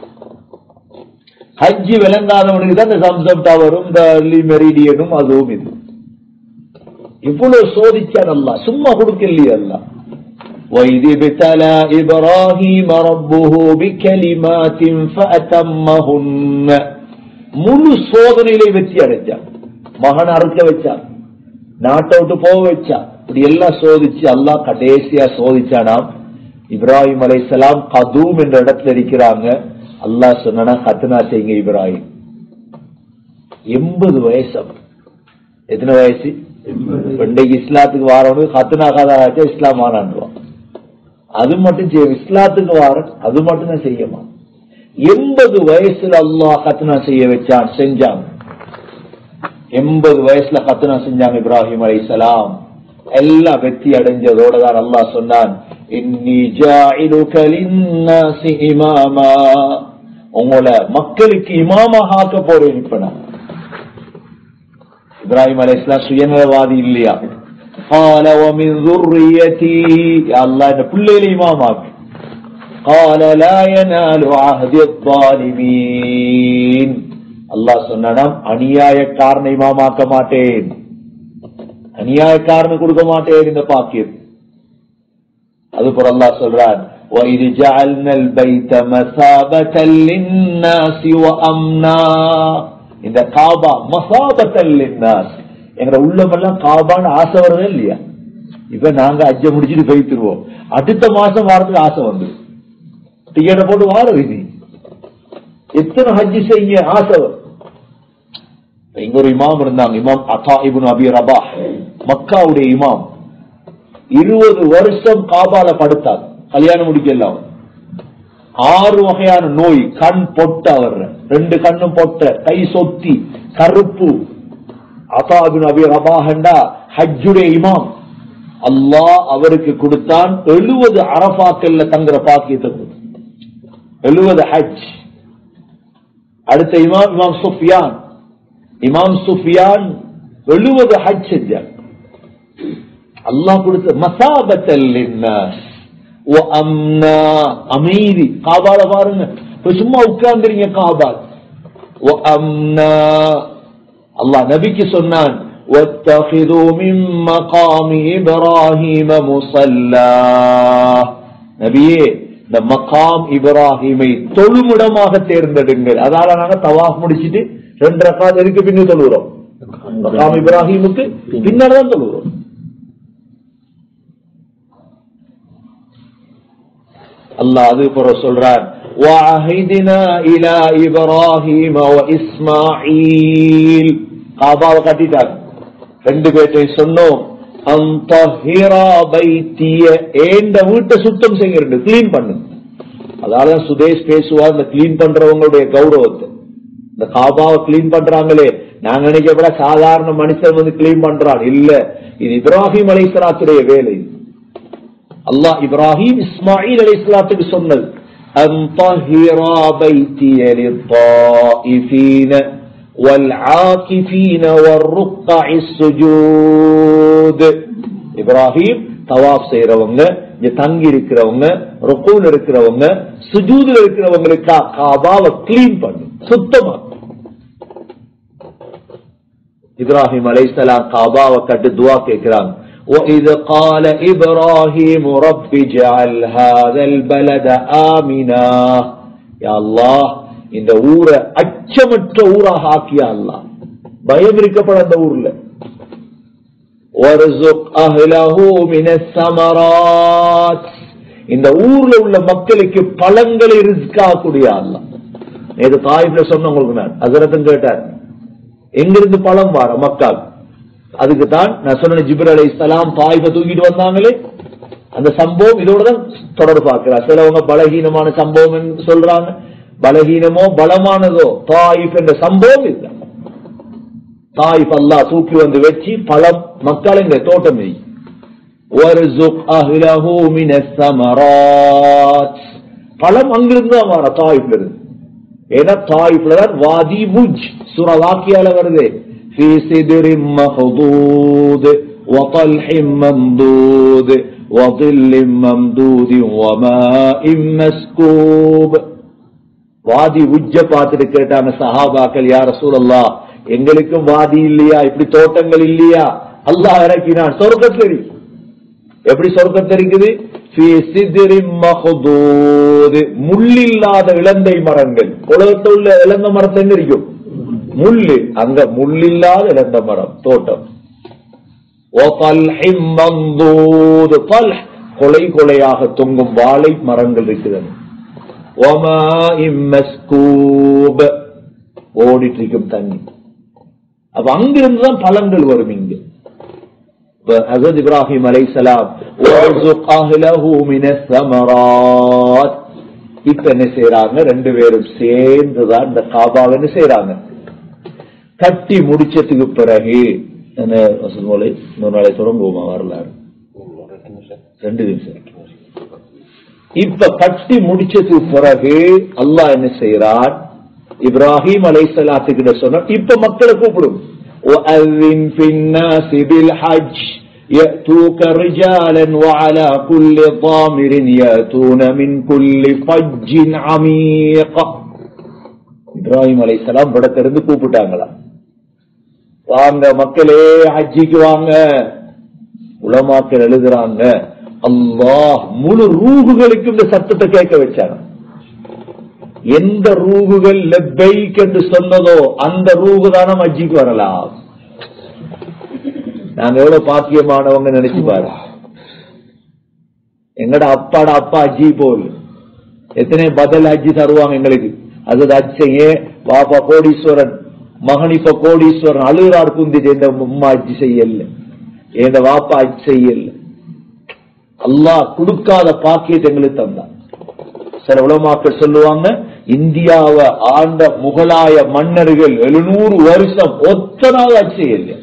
ஹஜ்ஜி விளங்காதவனுக்கு தான் இந்த சம்சம் டவரும் இந்த மெரிடியனும் அதுவும் இது இவ்வளவு சோதிச்சான் அல்ல சும்மா கொடுக்கலையே அல்ல وإذ ابتلى إبراهيم ربه بكلمات فأتمهن முழு சோதனையிலே வெற்றி அடைஞ்சான் மகன் அறுக்க வச்சான் நாட்டை விட்டு போக வச்சா இப்படி எல்லாம் சோதிச்சு அல்லாஹ் கடைசியா சோதிச்சானாம் இப்ராஹிம் அலைசலாம் கதூம் என்ற இடத்துல இருக்கிறாங்க அல்லாஹ் சொன்னா கத்துனா செய்யுங்க இப்ராஹிம் எண்பது வயசு எத்தனை வயசு இன்றைக்கு இஸ்லாத்துக்கு வாரவனுக்கு கத்துனா கதாச்சா இஸ்லாம் ஆனான்வான் அது மட்டும் செய்ய இஸ்லாத்துக்கு வார அது மட்டும் தான் செய்யமா எண்பது வயசுல அல்லாஹ் கத்துனா செய்ய வச்சான் செஞ்சாங்க எண்பது வயசுல கத்துனா செஞ்சாங்க இப்ராஹிம் அலை சலாம் எல்லாம் வெற்றி அடைஞ்சதோட தான் அல்லாஹ் சொன்னான் இன்னி ஜாயிலுக லின்னாசி இமாமா உங்களை மக்களுக்கு இமாமாக ஆக்க போறேன் இப்ப நான் இப்ராஹிம் அலை இஸ்லாம் சுயநலவாதி இல்லையா قال ومن ذريتي يا الله ان பிள்ளைகளை இமாமாக்கு قال لا ينال عهد الظالمين அல்லாஹ் சொன்னாம் அநியாயக்காரனை இமாமாக்க மாட்டேன் அநியாயக்காரனு கொடுக்க மாட்டேன் இந்த பாக்கியம் அது போல அல்லாஹ் சொல்றான் وَإِذْ جَعَلْنَا الْبَيْتَ مَثَابَةً لِلنَّاسِ وَأَمْنًا இந்த காபா மசாபத்தல் லின்னாஸ் எங்க உள்ளமெல்லாம் காபான்னு ஆசை வருதா இல்லையா இப்ப நாங்க அஜ்ஜ முடிச்சுட்டு போய்த்துருவோம் அடுத்த மாசம் வாரத்துக்கு ஆசை வந்துடும் டிக்கெட்டை போட்டு வாரம் இது எத்தனை ஹஜ்ஜி செய்ய ஆசை வரும் இங்க ஒரு இமாம் இருந்தாங்க இமாம் அத்தா இபுன் அபி ரபா மக்காவுடைய இமாம் இருபது வருஷம் காபால படுத்தார் கல்யாணம் முடிக்கலாம் ஆறு வகையான நோய் கண் பொட்ட அவர் ரெண்டு கண்ணும் பொட்ட கை சொத்தி கருப்பு அசாபின் அபி ரபாஹண்டா ஹஜ்ஜுடைய இமாம் அல்லாஹ் அவருக்கு கொடுத்தான் எழுபது அரபாக்கல்ல தங்குற பாக்கியத்தை கொடுத்தான். எழுபது ஹஜ் அடுத்த இமாம் இமாம் சுஃபியான் இமாம் சுஃபியான் எழுபது ஹஜ் செஞ்சார் அல்லாஹ் கொடுத்த மசாபத்தல் அம்னா அமைதி காபால பாருங்க இப்ப சும்மா உட்கார்ந்துறீங்க காபால் அம்னா அல்லாஹ் நபிக்கு சொன்னான் واتخذوا من مقام إبراهيم مصلى நபியே இந்த மகாம் இப்ராஹிமை தொழுமுடமாக தேர்ந்தெடுங்கள் அதால நாங்க தவாஃப் முடிச்சிட்டு ரெண்டு ரக்காத் எதுக்கு பின்னு தொழுகிறோம் மகாம் இப்ராஹிமுக்கு பின்னர் தான் தொழுகிறோம் அல்லாஹ் அது போற சொல்றார் وَعَهِدْنَا إِلَى إِبْرَاهِيمَ وَإِسْمَاعِيلَ காபாவை கட்டிட்டாங்க ரெண்டு பேர்ட்டையும் சொன்னோம் அந்தஹிரா பைத்திய ஏண்ட வீட்டை சுத்தம் செய்யுங்க கிளீன் பண்ணு அதால சுதேஷ் பேசுவார் இந்த கிளீன் பண்றவங்களுடைய கௌரவத்தை இந்த காபாவை கிளீன் பண்றாங்களே நாங்க நினைக்கப்பட சாதாரண மனுஷன் வந்து கிளீன் பண்றான் இல்ல இது இப்ராஹிம் அலைசலாத்துடைய வேலை அல்லாஹ் இப்ராஹிம் இஸ்மாயில் அலைசலாத்துக்கு சொன்னது அந்தஹிரா பைத்திய للطائفين والعاكفين والركع السجود இப்ராஹிம் தவாப் செய்யறவங்க இங்க தங்கி இருக்கிறவங்க ருக்கூல இருக்கிறவங்க சுஜூதுல இருக்கிறவங்களுக்கு காபாவை கிளீன் பண்ணு சுத்தமா இப்ராஹிம் அலைசலாம் காபாவை கட்டு துவா கேட்கிறாங்க وإذ قال إبراهيم رب اجعل هذا البلد آمنا يا الله இந்த ஊரை அச்சமற்ற ஊராக ஆக்கியா அல்லா பயம் இருக்கப்பட அந்த ஊர்ல وارزق أهله من الثمرات இந்த ஊர்ல உள்ள மக்களுக்கு பழங்களை ரிஸ்கா கூடிய அல்ல நேற்று தாய்ப்புல சொன்ன உங்களுக்கு நான் அசரத்தன் கேட்டார் எங்கிருந்து பழம் வார மக்கள் அதுக்கு தான் நான் சொன்ன ஜிபர் அலை இஸ்லாம் தாய்ப்பை தூக்கிட்டு வந்தாங்களே அந்த சம்பவம் இதோட தான் தொடர்பு பார்க்கிறார் சிலவங்க பலகீனமான சம்பவம் என்று சொல்றாங்க பலகீனமோ பலமானதோ தாயிப் என்ற சம்பவம் இல்லை தாயிப் அல்லா தூக்கி வந்து வச்சு பழம் மக்கள் இந்த தோட்டம் மெய் பழம் அங்கிருந்து தான் வர தாயிப்ல இருந்து ஏன்னா தாயிப்ல தான் வாதி முஜ் சுர வாக்கியால வருது في سدر مخضود وطلح ممدود وظل ممدود وماء مسكوب வாதி உஜ்ஜ பார்த்துட்டு கேட்டாங்க சஹாபாக்கள் யார் ரசூலல்லா எங்களுக்கும் வாதி இல்லையா இப்படி தோட்டங்கள் இல்லையா அல்லாஹ் இறக்கினான் சொர்க்கத்தில் இருக்கு எப்படி சொர்க்கத்தில் இருக்குது முள்ளில்லாத இளந்தை மரங்கள் உலகத்தில் உள்ள இளந்த மரத்தை என்ன இருக்கும் முள்ளு அங்க முள்ளில்லாத இளந்த மரம் தோட்டம் கொலை கொலையாக தொங்கும் வாழை மரங்கள் இருக்கிறது ஓடிட்டு இருக்கும் தண்ணி அப்ப அங்கிருந்து தான் பழங்கள் வரும் இங்கு ஹசரத் இப்ராஹிம் அலை சலாம் இப்ப என்ன செய்யறாங்க ரெண்டு பேரும் சேர்ந்துதான் இந்த காபாவை என்ன செய்யறாங்க கட்டி முடிச்சதுக்கு பிறகு என்ன வசதி இன்னொரு நாளை தொடங்குவோமா வரலாறு ரெண்டு நிமிஷம் இப்ப கட்டி முடிச்சதுக்கு பிறகு அல்லாஹ் என்ன செய்யறான் இப்ராஹிம் அலை சலாத்துக்கிட்ட சொன்ன இப்ப மக்களை கூப்பிடும் وأذن في الناس بالحج يأتوك رجالا وعلى كل ضامر يأتون من كل فج عميق இப்ராஹிம் அலை சலாம் படத்திலிருந்து கூப்பிட்டாங்களா வாங்க மக்களே ஹஜ்ஜிக்கு வாங்க உலமாக்கள் எழுதுறாங்க அல்லாஹ் முழு ரூகுகளுக்கும் இந்த சத்தத்தை கேட்க வச்சாங்க எந்த ரூகுகள் லெப்பைக் என்று சொன்னதோ அந்த ரூகு தானே மஜ்ஜிக்கு வரலாம் நாங்க எவ்வளவு பாக்கியமானவங்க நினைச்சு பாரு எங்கட அப்பாட அப்பா அஜி போல் எத்தனை பதில் அஜி தருவாங்க எங்களுக்கு அது அஜி செய்ய பாப்பா கோடீஸ்வரன் மகன் இப்ப கோடீஸ்வரன் அழுகிறார் குந்திட்டு இந்த உம்மா அஜி செய்யல எந்த வாப்பா அஜி செய்யல அல்லாஹ் கொடுக்காத பாக்கியத்தை எங்களுக்கு தந்தான் சில உலமாக்கள் சொல்லுவாங்க இந்தியாவை ஆண்ட முகலாய மன்னர்கள் எழுநூறு வருஷம் ஒத்தனாக அச்சு இல்லை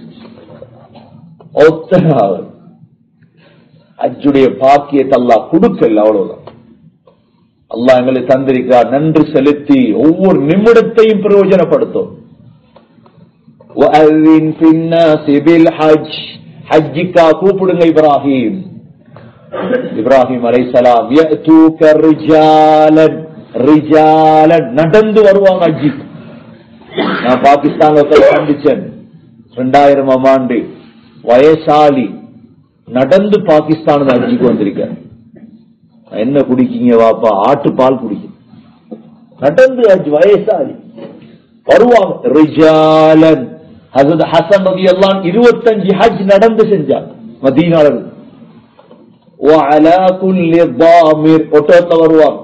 ஒத்தனாக அச்சுடைய பாக்கியத்தை அல்லாஹ் கொடுக்கல அவ்வளவுதான் அல்லாஹ் எங்களுக்கு தந்திருக்கிறார் நன்றி செலுத்தி ஒவ்வொரு நிமிடத்தையும் பிரயோஜனப்படுத்தும் وَأَذِّنْ فِي النَّاسِ بِالْحَجِّ ஹஜ்ஜிக்கா கூப்பிடுங்க இப்ராஹிம் இப்ராஹிம் அலைசலாம் يَأْتُوكَ رِجَالًا رِجَالًا நடந்து வருவாங்க ஹஜ்ஜி நான் பாகிஸ்தான்ல போய் சந்திச்சேன் ரெண்டாயிரமாம் ஆண்டு வயசாலி நடந்து பாகிஸ்தான் ஹஜ்ஜிக்கு வந்திருக்கேன் என்ன குடிக்கீங்க வாப்பா ஆட்டு பால் குடிக்க நடந்து ஹஜ் வயசாலி வருவாங்க ரிஜாலன் ஹசரத் ஹசன் ரதி எல்லாம் இருபத்தஞ்சு ஹஜ் நடந்து செஞ்சாங்க மதீனால இருந்து. وعلى كل ضامر ஒட்டத்துல வருவாங்க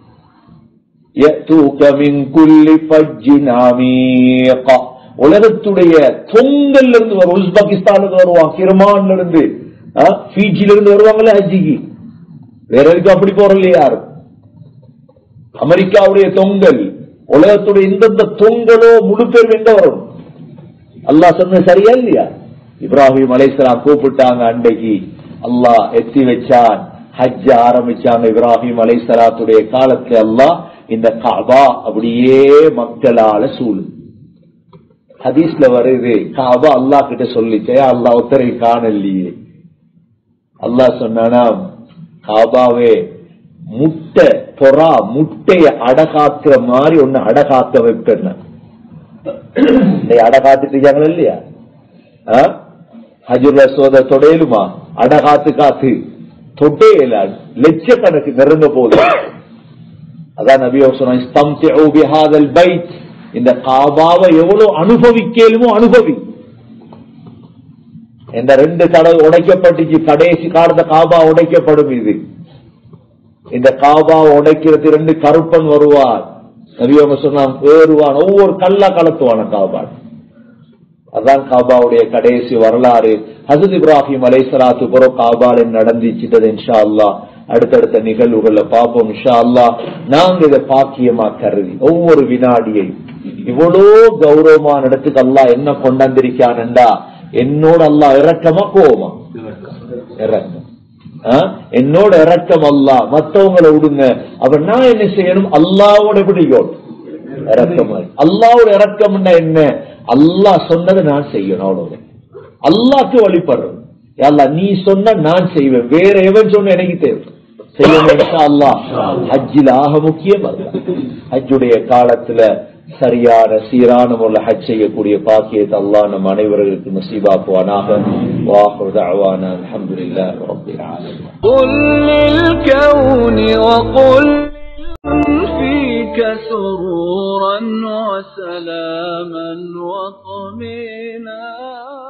يأتوك من كل فج عميق உலகத்துடைய தொங்கல்ல இருந்து வரும் உஸ்பெகிஸ்தானுக்கு வருவாங்க கிர்மான்ல இருந்து ஆ, ஃபீஜில இருந்து வருவாங்கல்ல ஹஜ்ஜிக்கு வேற எதுக்கு அப்படி போறல யாரும் அமெரிக்காவுடைய தொங்கல் உலகத்துடைய இந்தந்த தொங்கலோ முழு பேர் எங்க வரும் அல்லாஹ் சொன்னது சரியா இல்லையா இப்ராஹிம் அலைஹிஸ்ஸலாம் கூப்பிட்டாங்க அன்றைக்கு அல்லாஹ் எத்தி வச்சான் ஹஜ் ஆரம்பிச்சாங்க இப்ராஹிம் அலைஹிஸ்ஸலாத்துடைய காலத்துல அல்லாஹ் இந்த காபா அப்படியே மக்களால சூழு ஹதீஸ்ல வருது காபா அல்லாஹ் கிட்ட சொல்லிச்சே அல்லாஹ் ஒத்தரை காணலையே அல்லாஹ் சொன்னானா காபாவே முட்டை பொறா முட்டைய அடகாக்குற மாதிரி ஒண்ணு அடகாக்க வைப்பேன் அடகாத்துட்டு இருக்காங்களா இல்லையா ஆ? ஹஜுர்ல சோத தொடையலுமா அடகாத்து காத்து தொட்டையில லட்சக்கணக்கு நெருங்க போகுது அதான் நபி சொன்ன இஸ்தம்திஉ பிஹாதல் பைத் இந்த காபாவை எவ்வளவு அனுபவிக்கலுமோ அனுபவி இந்த ரெண்டு கடை உடைக்கப்பட்டுச்சு கடைசி காலத்த காபா உடைக்கப்படும் இது இந்த காபா உடைக்கிறது ரெண்டு கருப்பன் வருவார் நபியவங்க சொன்னான் ஏறுவான் ஒவ்வொரு கல்லா கலத்துவான காபான் அதான் காபாவுடைய கடைசி வரலாறு ஹசத் இப்ராஹிம் அலைசலாத்து புறம் காபால நடந்துச்சிட்டது இன்ஷா அல்லாஹ் அடுத்தடுத்த நிகழ்வுகள்ல பார்ப்போம் இன்ஷா அல்லாஹ் நாங்க இதை பாக்கியமா கருதி ஒவ்வொரு வினாடியை இவ்வளோ கௌரவமான இடத்துக்கு அல்லாஹ் என்ன கொண்டாந்திருக்கான்டா என்னோட அல்லாஹ் இறக்கமா கோவமா இறக்கம் ஆ? என்னோட இறக்கம் அல்லா மத்தவங்களை விடுங்க அப்ப நான் என்ன செய்யணும் அல்லாவோட பிடிக்கும் இறக்கம் அல்லாவோட இறக்கம்னா என்ன அல்லாஹ் சொன்னதை நான் செய்யணும் அவ்வளவு அல்லாஹ்க்கு வழிபடுறது அல்லா நீ சொன்ன நான் செய்வேன் வேற எவன் சொன்ன எனக்கு தேவை செய்யணும் இன்ஷா அல்லாஹ் ஹஜ்ஜில் ஆக முக்கியம் அதுதான். ஹஜ்ஜுடைய காலத்துல சரியான சீரான முறையில் ஹஜ் செய்யக்கூடிய பாக்கியத்தை அல்லாஹ் நம் அனைவர்களுக்கு நசீபாக்குவானாக வாஹு தஅவானா அல்ஹம்துலில்லாஹி ரப்பில் ஆலமீன் قل للكون وقل فيك سرورا وسلاما وطمينا